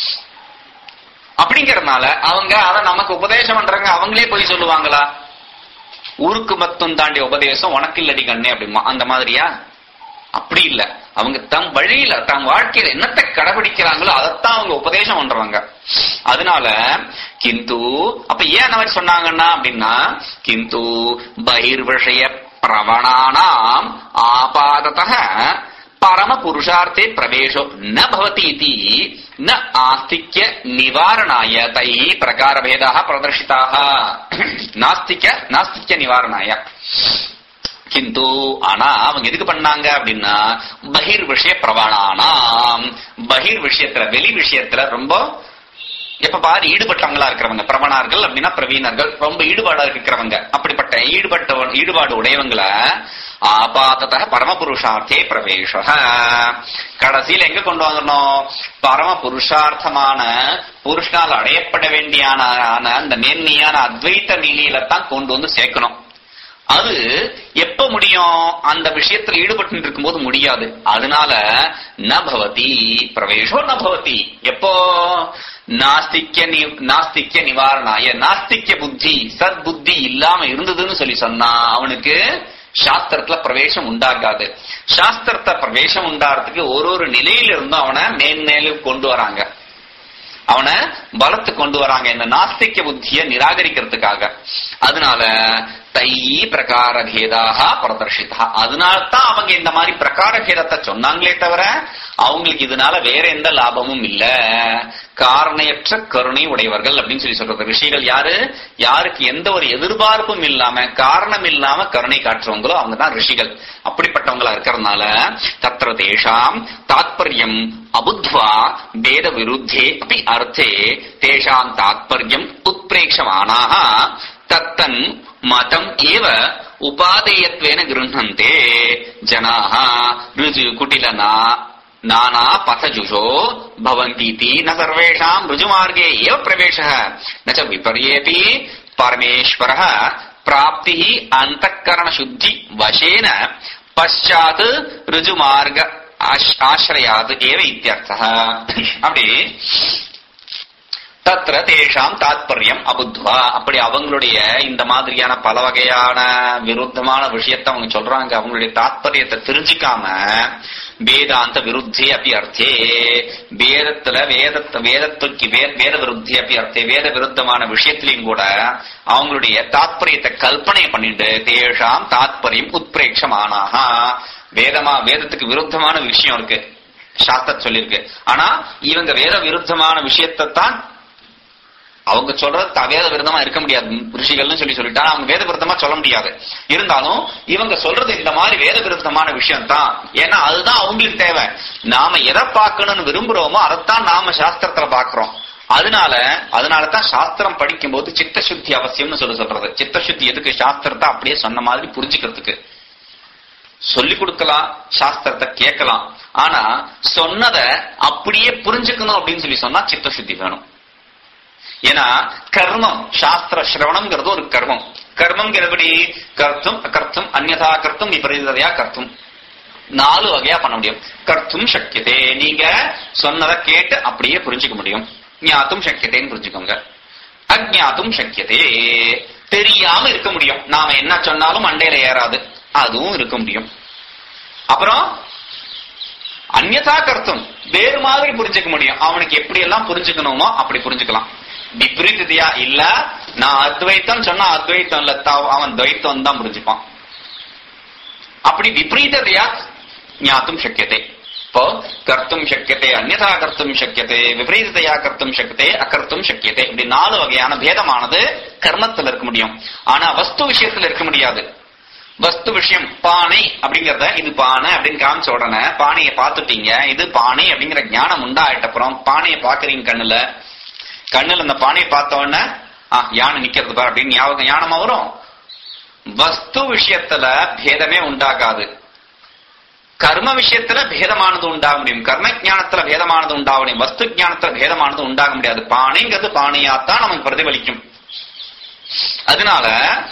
அப்படிங்கறதுனால அவங்க அதை நமக்கு உபதேசம் பண்றாங்க அவங்களே போய் சொல்லுவாங்களா ஊருக்கு மத்தும் தாண்டி உபதேசம் உனக்கு இல்லடி கண்ணே அப்படிமா அந்த மாதிரியா அப்படி இல்ல அவங்க தம் வழியில தம் வாழ்க்கையில என்னத்தை கடைபிடிக்கிறாங்களோ அதைத்தான் அவங்க உபதேசம் பண்றவங்க அதனால கிந்து அப்ப ஏன் அந்த மாதிரி சொன்னாங்கன்னா அப்படின்னா கிந்து பகிர் விஷய பிரவணானாம் ஆபாதத்தக பரம புருஷார்த்தே பிரவேசோ ந பவதி இதி ந ஆஸ்திக்ய நிவாரணாய தை பிரகாரபேதாக பிரதர்ஷிதாக நாஸ்திக்க நாஸ்திக்ய நிவாரணாய கிந்து ஆனா அவங்க எதுக்கு பண்ணாங்க அப்படின்னா பகிர் விஷய பிரவணானாம் பகிர் விஷயத்துல வெளி விஷயத்துல ரொம்ப எப்ப பாரு ஈடுபட்டவங்களா இருக்கிறவங்க பிரபணார்கள் அப்படின்னா பிரவீனர்கள் ரொம்ப ஈடுபாடா இருக்கிறவங்க அப்படிப்பட்ட ஈடுபட்ட ஈடுபாடு உடையவங்கள ஆபாத்தத பரம புருஷார்த்தே பிரவேச கடைசியில் எங்க கொண்டு வந்துடணும் பரம புருஷார்த்தமான புருஷனால் அடையப்பட வேண்டியான அந்த நேர்மையான அத்வைத்த நிலையில தான் கொண்டு வந்து சேர்க்கணும் அது எப்ப முடியும் அந்த விஷயத்துல ஈடுபட்டு இருக்கும்போது முடியாது அதனால ந பவதி பிரவேசோ ந பவதி எப்போ நாஸ்திக்க நி- நாஸ்திக்க நிவாரணாய நாஸ்திக்க புத்தி சத் புத்தி இல்லாம இருந்ததுன்னு சொல்லி சொன்னா அவனுக்கு சாஸ்திரத்துல பிரவேசம் உண்டாகாது சாஸ்திரத்தை பிரவேசம் உண்டாகிறதுக்கு ஒரு ஒரு நிலையில இருந்தும் அவனை மேன்மேலும் கொண்டு வராங்க அவனை பலத்து கொண்டு வராங்க இந்த நாஸ்திக புத்திய நிராகரிக்கிறதுக்காக அதனால தை பிரகார பேதாக பிரதர்ஷிதா அதனால்தான் அவங்க இந்த மாதிரி பிரகார பேதத்தை சொன்னாங்களே தவிர அவங்களுக்கு இதனால வேற எந்த லாபமும் இல்ல காரணையற்ற கருணை உடையவர்கள் அப்படின்னு சொல்லி சொல்றது ரிஷிகள் யாரு யாருக்கு எந்த ஒரு எதிர்பார்ப்பும் இல்லாம காரணம் இல்லாம கருணை காட்டுறவங்களோ அவங்க தான் ரிஷிகள் அப்படிப்பட்டவங்களா இருக்கிறதுனால தத்திர தேஷாம் தாத்பரியம் அபுத்வா வேத விருத்தே அப்படி அர்த்தே தேஷாம் தாத்பரியம் உத்பிரேட்சமானாக தத்தன் மதம் ஏவ உபாதேயத்வேன கிருஹந்தே ஜனாः ருஜு குட்டிலனா நானா பதஜுஷோ பவந்தீதி ந சர்வேஷாம் ருஜுமார்गे एव प्रवेशः न च विपर्येऽपि परमेश्वरः प्राप्तिः अन्तःकरणशुद्धि वशेन पश्चात् ருஜுமார்க ஆசிரயாத் ஏவ இத்தியர்த்தः அப்படி தத்ர தேஷாம் தாத்பரியம் அபுத்வா அப்படி அவங்களுடைய இந்த மாதிரியான பல வகையான விருத்தமான விஷயத்தை அவங்க சொல்றாங்க அவங்களுடைய தாத்பரியத்தை தெரிஞ்சுக்காம வேதாந்த விருத்தி அப்படி அர்த்தே வேதத்துல வேதத்தை வேதத்துக்கு வே- வேத விருத்தி அப்படி அர்த்தே வேத விருத்தமான விஷயத்திலையும் கூட அவங்களுடைய தாத்பரியத்தை கல்பனை பண்ணிட்டு தேஷாம் தாத்பரியம் உத்பிரேட்சமானாக வேதமா வேதத்துக்கு விருத்தமான விஷயம் இருக்கு சாஸ்திரம் சொல்லியிருக்கு ஆனா இவங்க வேத விருத்தமான விஷயத்தை தான் அவங்க சொல்றது த- வேத விருத்தமா இருக்க முடியாது ரிஷிகள்னு சொல்லி சொல்லிட்டா அவங்க வேத விருத்தமா சொல்ல முடியாது இருந்தாலும் இவங்க சொல்றது இந்த மாதிரி வேத விருத்தமான விஷயம் தான் ஏன்னா அதுதான் அவங்களுக்கு தேவை நாம எதை பார்க்கணும்னு விரும்புறோமோ அதைத்தான் நாம சாஸ்திரத்துல பாக்குறோம் அதனால அதனால தான் சாஸ்திரம் படிக்கும்போது சித்த சுத்தி அவசியம்னு சொல்லி சொல்றது சித்த சுத்தி எதுக்கு சாஸ்திரத்தை அப்படியே சொன்ன மாதிரி புரிஞ்சுக்கிறதுக்கு சொல்லி கொடுக்கலாம் சாஸ்திரத்தை கேட்கலாம் ஆனா சொன்னதை அப்படியே புரிஞ்சுக்கணும் அப்படின்னு சொல்லி சொன்னா சித்த சுத்தி வேணும் ஏன்னா கர்மம் சாஸ்திர சிரவணம்ங்கிறது ஒரு கர்மம் கர்மம்ங்கிறபடி கர்த்தும் அகர்த்தும் அந்நதா கர்த்தும் விபரீததையா கர்த்தும் நாலு வகையா பண்ண முடியும் கர்த்தும் சக்கியதே நீங்க சொன்னதை கேட்டு அப்படியே புரிஞ்சுக்க முடியும் ஞாத்தும் சக்கியதேன்னு புரிஞ்சுக்கோங்க அஜ்ஞாத்தும் சக்கியதே தெரியாம இருக்க முடியும் நாம என்ன சொன்னாலும் மண்டையில ஏறாது அதுவும் இருக்க முடியும் அப்புறம் அந்நதா கர்த்தம் வேறு மாதிரி புரிஞ்சுக்க முடியும் அவனுக்கு எப்படி எல்லாம் புரிஞ்சுக்கணுமோ அப்படி புரிஞ்சுக்கலாம் விபரீதத்தையா இல்ல நான் அத்வைத்தம் சொன்னா அத்வைத்தம் இல்ல தா- அவன் துவைத்தம் தான் புரிஞ்சுப்பான் அப்படி விபரீதத்தையா ஞாத்தும் சக்கியதே இப்போ கர்த்தும் சக்கியதே அந்நதா கர்த்தும் சக்கியதே விபரீதத்தையா கர்த்தும் சக்கியதே அகர்த்தும் சக்கியதே இப்படி நாலு வகையான பேதமானது கர்மத்துல இருக்க முடியும் ஆனா வஸ்து விஷயத்துல இருக்க முடியாது வஸ்து விஷயம் பானை அப்படிங்கறத இது பானை அப்படின்னு காமிச்ச உடனே பானையை பார்த்துட்டீங்க இது பானை அப்படிங்கிற ஞானம் உண்டாயிட்ட அப்புறம் பானையை பாக்குறீங்க கண்ணுல கண்ணுல அந்த பானையை பார்த்த உடனே ஆ யானை நிக்கிறது பார் அப்படின்னு ஞாபகம் ஞானமா வரும் வஸ்து விஷயத்துல பேதமே உண்டாகாது கர்ம விஷயத்துல பேதமானது உண்டாக முடியும் கர்ம ஞானத்துல பேதமானது உண்டாக முடியும் வஸ்து ஞானத்துல பேதமானது உண்டாக முடியாது பானைங்கிறது பானையாத்தான் நமக்கு பிரதிபலிக்கும் அதனால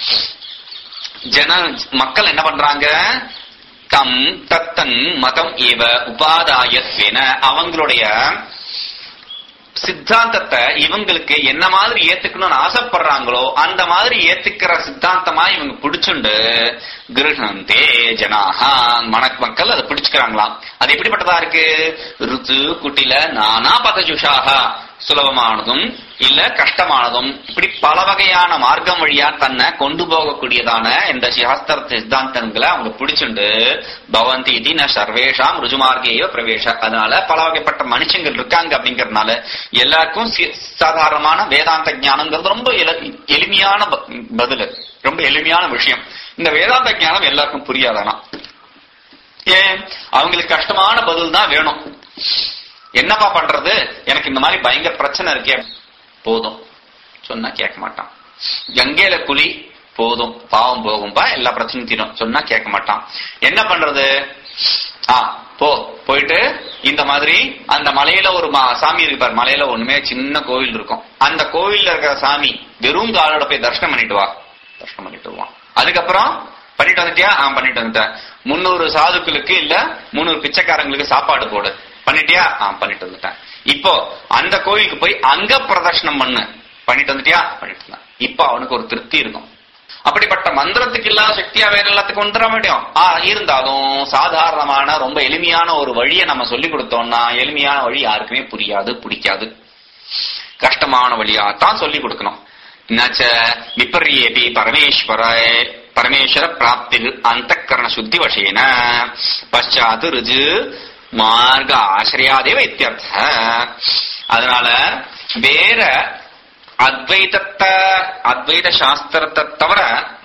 ஜன மக்கள் என்ன பண்றாங்க தம் தத்தன் மதம் ஏவ உபாதாயத்வேன அவங்களுடைய சித்தாந்தத்தை இவங்களுக்கு என்ன மாதிரி ஏத்துக்கணும்னு ஆசைப்படுறாங்களோ அந்த மாதிரி ஏத்துக்கிற சித்தாந்தமா இவங்க பிடிச்சுண்டு கிருஹந்தே ஜனாஹா மன மக்கள் அதை பிடிச்சுக்கிறாங்களாம் அது எப்படிப்பட்டதா இருக்கு ருத்து குட்டில நானா பதஜுஷாகா சுலபமானதும் இல்ல கஷ்டமானதும் இப்படி பல வகையான மார்க்கம் வழியா தன்னை கொண்டு போகக்கூடியதான இந்த சாஸ்திர சித்தாந்தங்களை அவங்க பிடிச்சுண்டு பவந்தி இது ந சர்வேஷாம் ருஜுமார்கேய பிரவேச அதனால பல வகைப்பட்ட மனுஷங்கள் இருக்காங்க அப்படிங்கறதுனால எல்லாருக்கும் சி- சாதாரணமான வேதாந்த ஞானங்கிறது ரொம்ப எள- எளிமையான ப- பதில் ரொம்ப எளிமையான விஷயம் இந்த வேதாந்த ஞானம் எல்லாருக்கும் புரியாதானா ஏன் அவங்களுக்கு கஷ்டமான பதில் தான் வேணும் என்னப்பா பண்றது எனக்கு இந்த மாதிரி பயங்கர பிரச்சனை இருக்கே போதும் சொன்னா கேட்க மாட்டான் கங்கையில குழி போதும் பாவம் போகும்பா எல்லா பிரச்சனையும் தீரும் சொன்னா கேட்க மாட்டான் என்ன பண்றது ஆ போ போயிட்டு இந்த மாதிரி அந்த மலையில ஒரு மா- சாமி இருக்கு பாரு மலையில ஒண்ணுமே சின்ன கோவில் இருக்கும் அந்த கோவில்ல இருக்கிற சாமி வெறும் காலோட போய் தர்ஷனம் பண்ணிட்டு வா தர்ஷனம் பண்ணிட்டு வருவான் அதுக்கப்புறம் பண்ணிட்டு வந்துட்டியா ஆ பண்ணிட்டு வந்துட்டேன் முன்னூறு சாதுக்களுக்கு இல்ல முன்னூறு பிச்சைக்காரங்களுக்கு சாப்பாடு போடு பண்ணிட்டியா ஆ பண்ணிட்டு வந்துட்டேன் இப்போ அந்த கோயிலுக்கு போய் அங்க பிரதர்ஷனம் பண்ணு பண்ணிட்டு வந்துட்டியா பண்ணிட்டு வந்தேன் இப்போ அவனுக்கு ஒரு திருப்தி இருக்கும் அப்படிப்பட்ட மந்திரத்துக்கு இல்லாத சக்தியா வேற எல்லாத்துக்கும் வந்துட முடியும் ஆ இருந்தாலும் சாதாரணமான ரொம்ப எளிமையான ஒரு வழியை நம்ம சொல்லி கொடுத்தோம்னா எளிமையான வழி யாருக்குமே புரியாது பிடிக்காது கஷ்டமான வழியாத்தான் சொல்லி கொடுக்கணும் நச்ச விபர்யேபி பரமேஸ்வர பரமேஸ்வர பிராப்தி அந்தக்கரண சுத்தி வசேன பశ్చాத் ருஜு மார்க்க ஆசிரியாதேவ இத்தியர்த்த அதனால வேற அத்வைதத்தை அத்வைத சாஸ்திரத்தை தவிர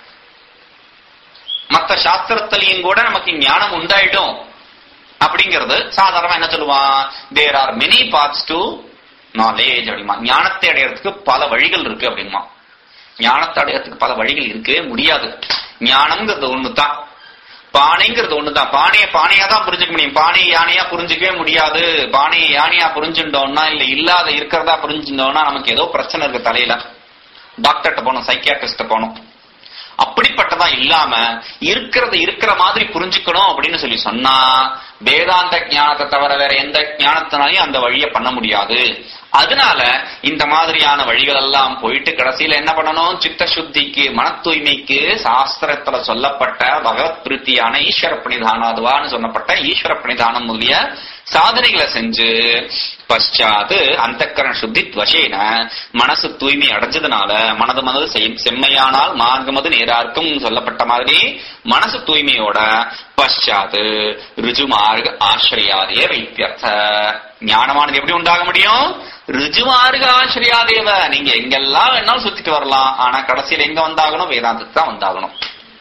மத்த சாஸ்திரத்திலையும் கூட நமக்கு ஞானம் உண்டாயிடும் அப்படிங்கிறது சாதாரணமா என்ன சொல்லுவான் there are many parts to knowledge அப்படிமா ஞானத்தை அடையறதுக்கு பல வழிகள் இருக்கு அப்படிமா ஞானத்தை அடையறதுக்கு பல வழிகள் இருக்கவே முடியாது ஞானம்ங்கிறது ஒண்ணுதான் பானைங்கிறது ஒண்ணுதான் பானையை பானையா தான் புரிஞ்சுக்க முடியும் பானையை யானையா புரிஞ்சுக்கவே முடியாது பானையை யானையா புரிஞ்சுட்டோம்னா இல்ல இல்லாத இருக்கிறதா புரிஞ்சுட்டோம்னா நமக்கு ஏதோ பிரச்சனை இருக்கு தலையில டாக்டர்கிட்ட போகணும் சைக்கியாட்ரிஸ்ட போகணும் அப்படிப்பட்டதா இல்லாம இருக்கிறத இருக்கிற மாதிரி புரிஞ்சுக்கணும் அப்படின்னு சொல்லி சொன்னா வேதாந்த ஞானத்தை தவிர வேற எந்த ஞானத்தினாலையும் அந்த வழியை பண்ண முடியாது அதனால இந்த மாதிரியான வழிகள் எல்லாம் போயிட்டு கடைசியில என்ன பண்ணணும் சித்த சுத்திக்கு மன தூய்மைக்கு சாஸ்திரத்துல சொல்லப்பட்ட பகவத் பிரீத்தியான ஈஸ்வர பிரணிதானாதுவான்னு சொல்லப்பட்ட ஈஸ்வர பிரணிதானம் முதலிய சாதனைகளை செஞ்சு பశ్చాத் அந்தக்கரண சுத்தி துவசேன மனசு தூய்மை அடைஞ்சதுனால மனது மனது செய்- செம்மையானால் மார்க்கமது நேரார்க்கும் சொல்லப்பட்ட மாதிரி மனசு தூய்மையோட பశ్చాத் ருஜு மார்க ஆசிரியாதே வைத்தியர்த்த ஞானமானது எப்படி உண்டாக முடியும் ருஜு மார்க ஆசிரியாதேவ நீங்க எங்கெல்லாம் வேணாலும் சுத்திட்டு வரலாம் ஆனா கடைசியில் எங்க வந்தாகணும் வேதாந்தத்துக்கு தான் வந்தாகணும்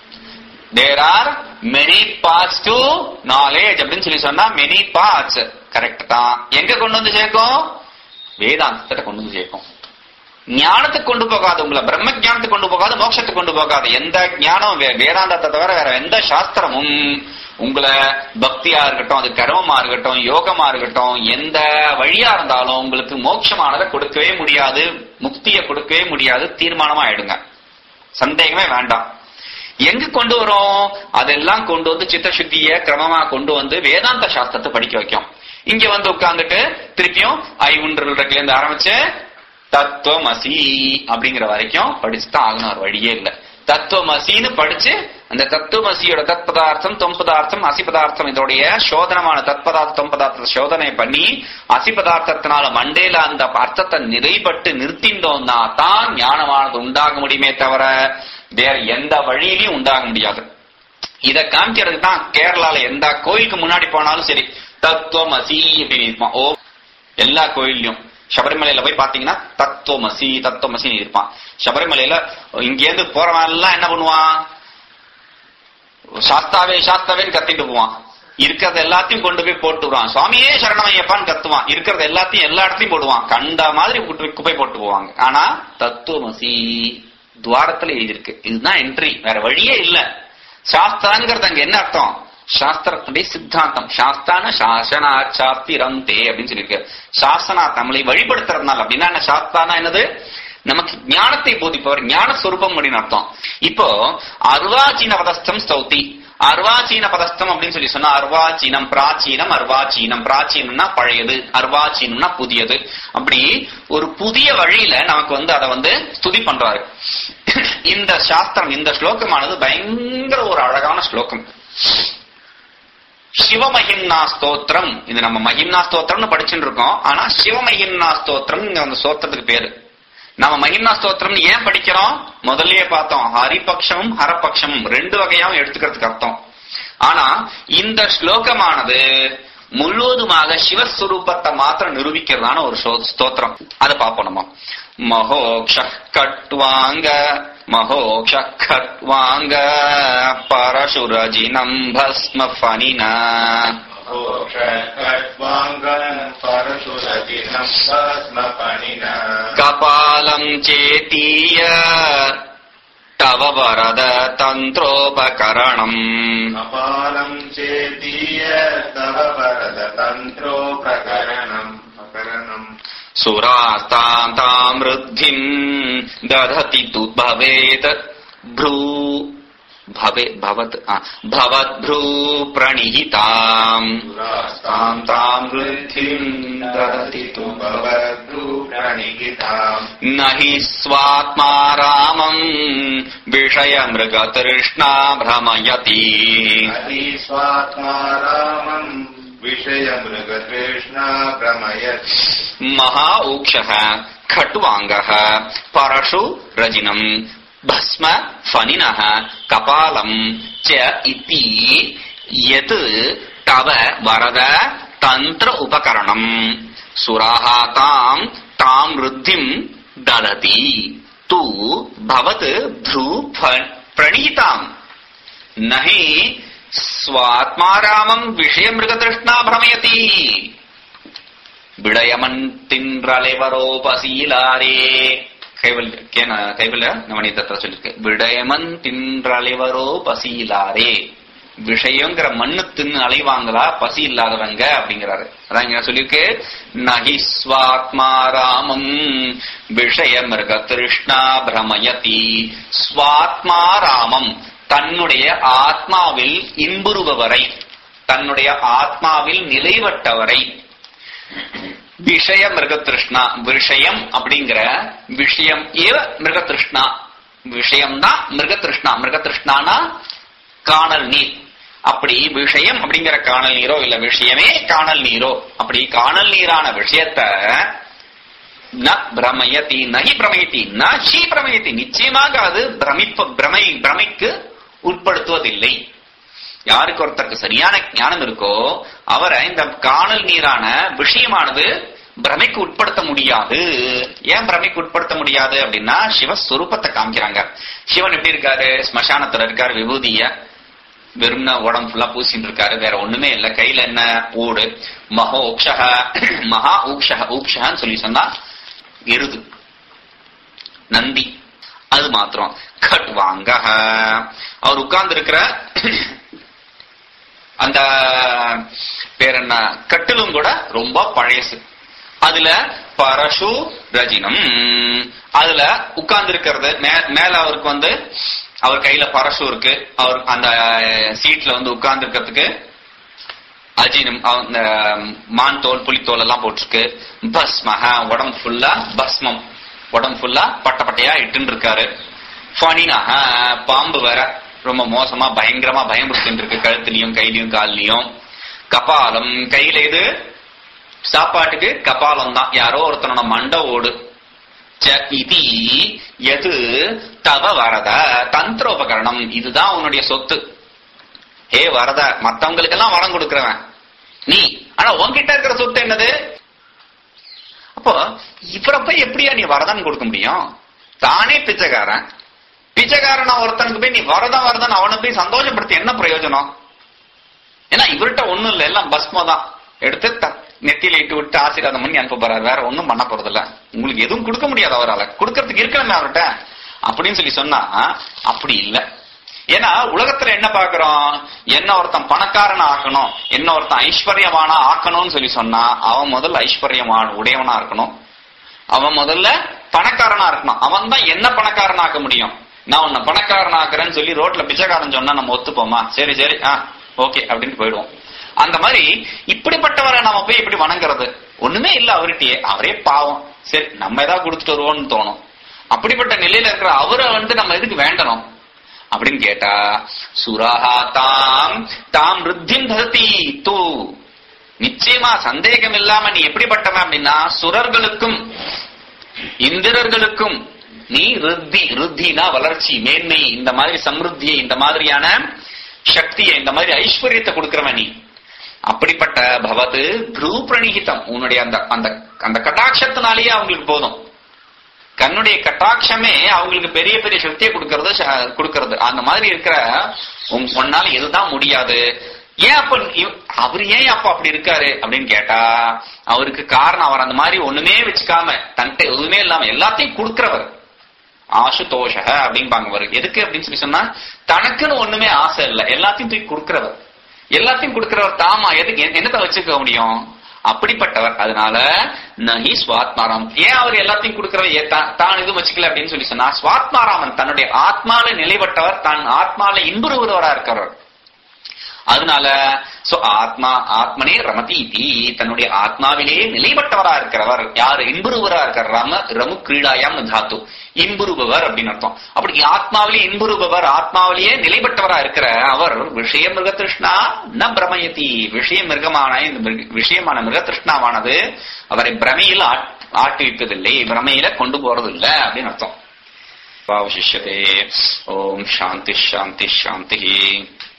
there are many parts to knowledge அப்படின்னு சொல்லி சொன்னா மெனி பார்ட்ஸ் கரெக்ட் தான் எங்க கொண்டு வந்து சேர்க்கும் வேதாந்தத்தை கொண்டு வந்து சேர்க்கும் ஞானத்துக்கு கொண்டு போகாது உங்களை பிரம்ம ஞானத்துக்கு கொண்டு போகாது மோட்சத்துக்கு கொண்டு போகாது எந்த ஞானம் வே- வேதாந்தத்தை தவிர வேற எந்த சாஸ்திரமும் உங்களை பக்தியா இருக்கட்டும் அது கர்மமா இருக்கட்டும் யோகமா இருக்கட்டும் எந்த வழியா இருந்தாலும் உங்களுக்கு மோட்சமானதை கொடுக்கவே முடியாது முக்தியை கொடுக்கவே முடியாது தீர்மானமா ஆயிடுங்க சந்தேகமே வேண்டாம் எங்க கொண்டு வரும் அதெல்லாம் கொண்டு வந்து சித்த சுத்திய கிரமமா கொண்டு வந்து வேதாந்த சாஸ்திரத்தை படிக்க வைக்கும் இங்க வந்து உட்கார்ந்துட்டு திருப்பியும் ஐவுன்றல் இருந்து ஆரம்பிச்சு தத்துவமசி அப்படிங்கிற வரைக்கும் படிச்சுதான் ஆகணும் ஒரு வழியே இல்ல தத்துவமசின்னு படிச்சு அந்த தத்துவமசியோட தத்பதார்த்தம் தொம்பதார்த்தம் அசிபதார்த்தம் இதோடைய சோதனமான தத்பதார்த்தம் தொம்பதார்த்தத்தை சோதனை பண்ணி அசிபதார்த்தத்தினால மண்டேல அந்த அர்த்தத்தை நிறைப்பட்டு நிறுத்திண்டோம்னா தான் ஞானமானது உண்டாக முடியுமே தவிர வேற எந்த வழியிலையும் உண்டாக முடியாது இத காமிக்கிறதுக்கு தான் கேரளால எந்த கோயிலுக்கு முன்னாடி போனாலும் சரி தத்துவமசி அப்படின்னு இருப்பான் ஓ எல்லா கோயில்லையும் சபரிமலையில போய் பாத்தீங்கன்னா தத்துவமசி தத்துவமசி இருப்பான் சபரிமலையில இங்கேருந்து போறவன் எல்லாம் என்ன பண்ணுவான் சாஸ்தாவே சாஸ்தாவேன்னு கத்திட்டு போவான் இருக்கிறது எல்லாத்தையும் கொண்டு போய் போட்டு விடுவான் சுவாமியே சரணமையப்பான்னு கத்துவான் இருக்கிறது எல்லாத்தையும் எல்லா இடத்தையும் போடுவான் கண்ட மாதிரி கூட்டு போய் குப்பை போட்டு போவாங்க ஆனா தத்துவமசி துவாரத்துல எழுதியிருக்கு இதுதான் என்ட்ரி வேற வழியே இல்ல சாஸ்திராங்கிறது அங்க என்ன அர்த்தம் சாஸ்திரத்துடைய சித்தாந்தம் சாஸ்தான சாசனா சாஸ்திரந்தே அப்படின்னு சொல்லியிருக்கு சாசனா தமிழை வழிபடுத்துறதுனால அப்படின்னா என்ன சாஸ்தானா என்னது நமக்கு ஞானத்தை போதிப்பவர் ஞான சொரூபம் அப்படின்னு அர்த்தம் இப்போ அர்வாச்சீன பதஸ்தம் ஸ்தௌதி அர்வாச்சீன பதஸ்தம் அப்படின்னு சொல்லி சொன்னா அர்வாச்சீனம் பிராச்சீனம் அர்வாச்சீனம் பிராச்சீனம்னா பழையது அர்வாச்சீனம்னா புதியது அப்படி ஒரு புதிய வழியில நமக்கு வந்து அதை வந்து ஸ்துதி பண்றாரு இந்த சாஸ்திரம் இந்த ஸ்லோகமானது பயங்கர ஒரு அழகான ஸ்லோகம் சிவமகிம்னா ஸ்தோத்திரம் இது நம்ம மகிம்னா ஸ்தோத்திரம்னு படிச்சுட்டு இருக்கோம் ஆனா சிவமகிம்னா ஸ்தோத்திரம் அந்த ஸ்தோத்திரத்துக்கு பேரு நம்ம மகிம்னா ஸ்தோத்திரம் ஏன் படிக்கிறோம் முதல்லயே பார்த்தோம் ஹரிபக்ஷமும் ஹரபக்ஷமும் ரெண்டு வகையாவும் எடுத்துக்கிறதுக்கு அர்த்தம் ஆனா இந்த ஸ்லோகமானது முழுவதுமாக சிவஸ்வரூபத்தை மாத்திரம் நிரூபிக்கிறதான ஒரு ஸ்தோ- ஸ்தோத்திரம் அதை பார்ப்போம் நம்ம மகோக்ஷ கட்வாங்க மகோக்ஷ கட்வாங்க பரசுரஜினம் பஸ்ம ஃபனினா घोषकट्वाङ्गन् परशुरतिनं भस्मपणिना கபாலம் சேத்தீய தவ வரத தந்திரோபகரணம் कपालम् चेतीय तव वरदतन्त्रो प्रकरणम् प्रकरणम् சுராஸ்தாம் தாம் ருத்திம் தததி து பவேத் ப்ரூ भवे भवत् आ, भवद्भ्रू प्रणिहिताम् पुरास्ताम् ताम् वृद्धिम् ददति तु भवद्भ्रूप्रणिहिताम् न हि स्वात्मा रामम् विषयमृगतृष्णा भ्रमयति हरि स्वात्मा रामम् विषयमृगतृष्णा भ्रमयत् महा ऊक्षः खट्वाङ्गः परशु रजिनम् भस्म फनिनः कपालम् च इति यत् तव वरद तन्त्र उपकरणम् सुराः ताम् ताम् वृद्धिम् ददति तु भवत् भ्रू फ- प्रणीताम् न हि स्वात्मारामम् विषयमृगतृष्णा भ्रमयति விடயமன் கைவல்ய கேன கைவல்ய நவனி தத்திர சொல்லிருக்கு விடயமன் தின்றலைவரோ பசியிலாரே விஷயங்கிற மண்ணு தின்னு அலைவாங்களா பசி இல்லாதவங்க அப்படிங்கிறாரு அதான் இங்க சொல்லியிருக்கு நகி ஸ்வாத்மாராமம் விஷய மிருக திருஷ்ணா பிரமயதி ஸ்வாத்மாராமம் தன்னுடைய ஆத்மாவில் இன்புறுபவரை தன்னுடைய ஆத்மாவில் நிலைவட்டவரை விஷய மிருக திருஷ்ணா விஷயம் அப்படிங்கிற விஷயம் ஏவ மிருக திருஷ்ணா விஷயம் தான் மிருக திருஷ்ணா மிருக திருஷ்ணானா காணல் நீர் அப்படி விஷயம் அப்படிங்கிற காணல் நீரோ இல்ல விஷயமே காணல் நீரோ அப்படி காணல் நீரான விஷயத்த ந பிரமயதி நகி பிரமயதி ந ஷீ பிரமயதி நிச்சயமாக அது பிரமிப்ப பிரமை பிரமைக்கு உட்படுத்துவதில்லை யாருக்கு ஒருத்தருக்கு சரியான ஞானம் இருக்கோ அவரை இந்த காணல் நீரான விஷயமானது பிரமைக்கு உட்படுத்த முடியாது ஏன் பிரமைக்கு உட்படுத்த முடியாது அப்படின்னா சிவஸ்வரூபத்தை காமிக்கிறாங்க சிவன் எப்படி இருக்காரு ஸ்மசானத்துல இருக்காரு விபூதிய வெறும்ன உடம்பு ஃபுல்லா பூசிட்டு இருக்காரு வேற ஒண்ணுமே இல்ல கையில என்ன ஓடு மகோ உக்ஷக மகா ஊக்ஷக ஊக்ஷகன்னு சொல்லி சொன்னா எருது நந்தி அது மாத்திரம் கட்வாங்க அவர் உட்கார்ந்து இருக்கிற அந்த பேர் என்ன கட்டிலும் கூட ரொம்ப பழையசு அதுல பரசு ரஜினம் அதுல உட்கார்ந்து இருக்கிறது மேல அவருக்கு வந்து அவர் கையில பரசு இருக்கு அவர் அந்த சீட்ல வந்து உட்கார்ந்து இருக்கிறதுக்கு அஜினம் அந்த மான் தோல் புலித்தோல் எல்லாம் போட்டிருக்கு பஸ்மஹ உடம்பு ஃபுல்லா பஸ்மம் உடம்பு ஃபுல்லா பட்ட பட்டையா இட்டுன்னு இருக்காரு ஃபனினஹ பாம்பு வேற ரொம்ப மோசமா பயங்கரமா பயமுறுத்திட்டு இருக்கு கழுத்துலயும் கையிலயும் கால்லயும் கபாலம் கையில இது சாப்பாட்டுக்கு கபாலம் தான் யாரோ ஒருத்தனோட மண்ட ஓடு ச இதி எது தவ வரத தந்திரோபகரணம் இதுதான் உன்னுடைய சொத்து ஹே வரத மத்தவங்களுக்கு எல்லாம் வரம் கொடுக்கிறவன் நீ ஆனா உன்கிட்ட இருக்கிற சொத்து என்னது அப்போ இவரை போய் எப்படியா நீ வரதன் கொடுக்க முடியும் தானே பிச்சைக்காரன் பிச்சைக்காரனா ஒருத்தனுக்கு போய் நீ வரதான் வரதான் அவனை போய் சந்தோஷப்படுத்தி என்ன பிரயோஜனம் ஏன்னா இவர்கிட்ட ஒண்ணும் இல்ல எல்லாம் பஸ்மோ தான் எடுத்து த- நெத்தியில இட்டு விட்டு ஆசீர்வாதம் பண்ணி அனுப்ப போறாரு வேற ஒண்ணும் பண்ண போறது இல்ல உங்களுக்கு எதுவும் கொடுக்க முடியாது அவரால கொடுக்கறதுக்கு இருக்கணுமே அவர்கிட்ட அப்படின்னு சொல்லி சொன்னா அப்படி இல்ல ஏன்னா உலகத்துல என்ன பாக்குறோம் என்ன ஒருத்தன் பணக்காரன் ஆக்கணும் என்ன ஒருத்தன் ஐஸ்வர்யவானா ஆக்கணும்னு சொல்லி சொன்னா அவன் முதல்ல ஐஸ்வர்யமான உடையவனா இருக்கணும் அவன் முதல்ல பணக்காரனா இருக்கணும் அவன் தான் என்ன பணக்காரன் ஆக்க முடியும் நான் உன்னை பணக்காரன் ஆக்குறேன்னு சொல்லி ரோட்ல பிச்சைக்காரன் சொன்னா நம்ம ஒத்துப்போமா சரி சரி ஆ ஓகே அப்படின்னு போயிடுவோம் அந்த மாதிரி இப்படிப்பட்டவரை நாம போய் இப்படி வணங்குறது ஒண்ணுமே இல்ல அவர்கிட்டயே அவரே பாவம் சரி நம்ம ஏதாவது கொடுத்துட்டு வருவோம்னு தோணும் அப்படிப்பட்ட நிலையில இருக்கிற அவரை வந்து நம்ம எதுக்கு வேண்டணும் அப்படின்னு கேட்டா சுராஹா தாம் தாம் ருத்திம் தததி தூ நிச்சயமா சந்தேகம் இல்லாம நீ எப்படிப்பட்டவன் அப்படின்னா சுரர்களுக்கும் இந்திரர்களுக்கும் நீ ருத்தி ருத்தினா வளர்ச்சி மேன்மை இந்த மாதிரி சம்ருத்தியை இந்த மாதிரியான சக்தியை இந்த மாதிரி ஐஸ்வர்யத்தை கொடுக்கிறவன் நீ அப்படிப்பட்ட பவது ப்ரூ பிரணிகிதம் உன்னுடைய அந்த அந்த அந்த கட்டாட்சத்தினாலேயே அவங்களுக்கு போதும் கண்ணுடைய கட்டாட்சமே அவங்களுக்கு பெரிய பெரிய சக்தியை கொடுக்கறது ச- கொடுக்கறது அந்த மாதிரி இருக்கிற உன்- உன்னால எதுதான் முடியாது ஏன் அப்ப இவ்- அவர் ஏன் அப்ப அப்படி இருக்காரு அப்படின்னு கேட்டா அவருக்கு காரணம் அவர் அந்த மாதிரி ஒண்ணுமே வச்சுக்காம தன்கிட்ட எதுவுமே இல்லாம எல்லாத்தையும் கொடுக்கிறவர் ஆசுதோஷ அப்படிம்பாங்க அவருக்கு எதுக்கு அப்படின்னு சொல்லி சொன்னா தனக்குன்னு ஒண்ணுமே ஆசை இல்லை எல்லாத்தையும் தூக்கி கொடுக்கிறவர் எல்லாத்தையும் கொடுக்கிறவர் தாமா எதுக்கு எ- என்னத்தை வச்சுக்க முடியும் அப்படிப்பட்டவர் அதனால நஹி ஸ்வாத்மாராம் ஏன் அவர் எல்லாத்தையும் கொடுக்கிறவர் ஏ- தா- தான் எதுவும் வச்சுக்கல அப்படின்னு சொல்லி சொன்னா ஸ்வாத்மாராமன் தன்னுடைய ஆத்மால நிலைப்பட்டவர் தான் ஆத்மால இன்புறுவரவரா இருக்கிறவர் அதனால சோ ஆத்மா ஆத்மனே ரமதி இதி தன்னுடைய ஆத்மாவிலே நிலைப்பட்டவரா இருக்கிறவர் யார் இன்புறுவரா இருக்கிற ரம ரமு கிரீடாயாம் தாத்து இன்புறுபவர் அப்படின்னு அர்த்தம் அப்படி ஆத்மாவிலே இன்புறுபவர் ஆத்மாவிலேயே நிலைப்பட்டவரா இருக்கிற அவர் விஷய மிருக திருஷ்ணா ந பிரமயதி விஷய மிருகமான இந்த மிருக- விஷயமான மிருக திருஷ்ணாவானது அவரை பிரமையில் ஆட்- ஆட்டிவிப்பதில்லை பிரமையில கொண்டு போறது இல்ல அப்படின்னு அர்த்தம் பாவசிஷ்யதே ஓம் சாந்தி சாந்தி சாந்தி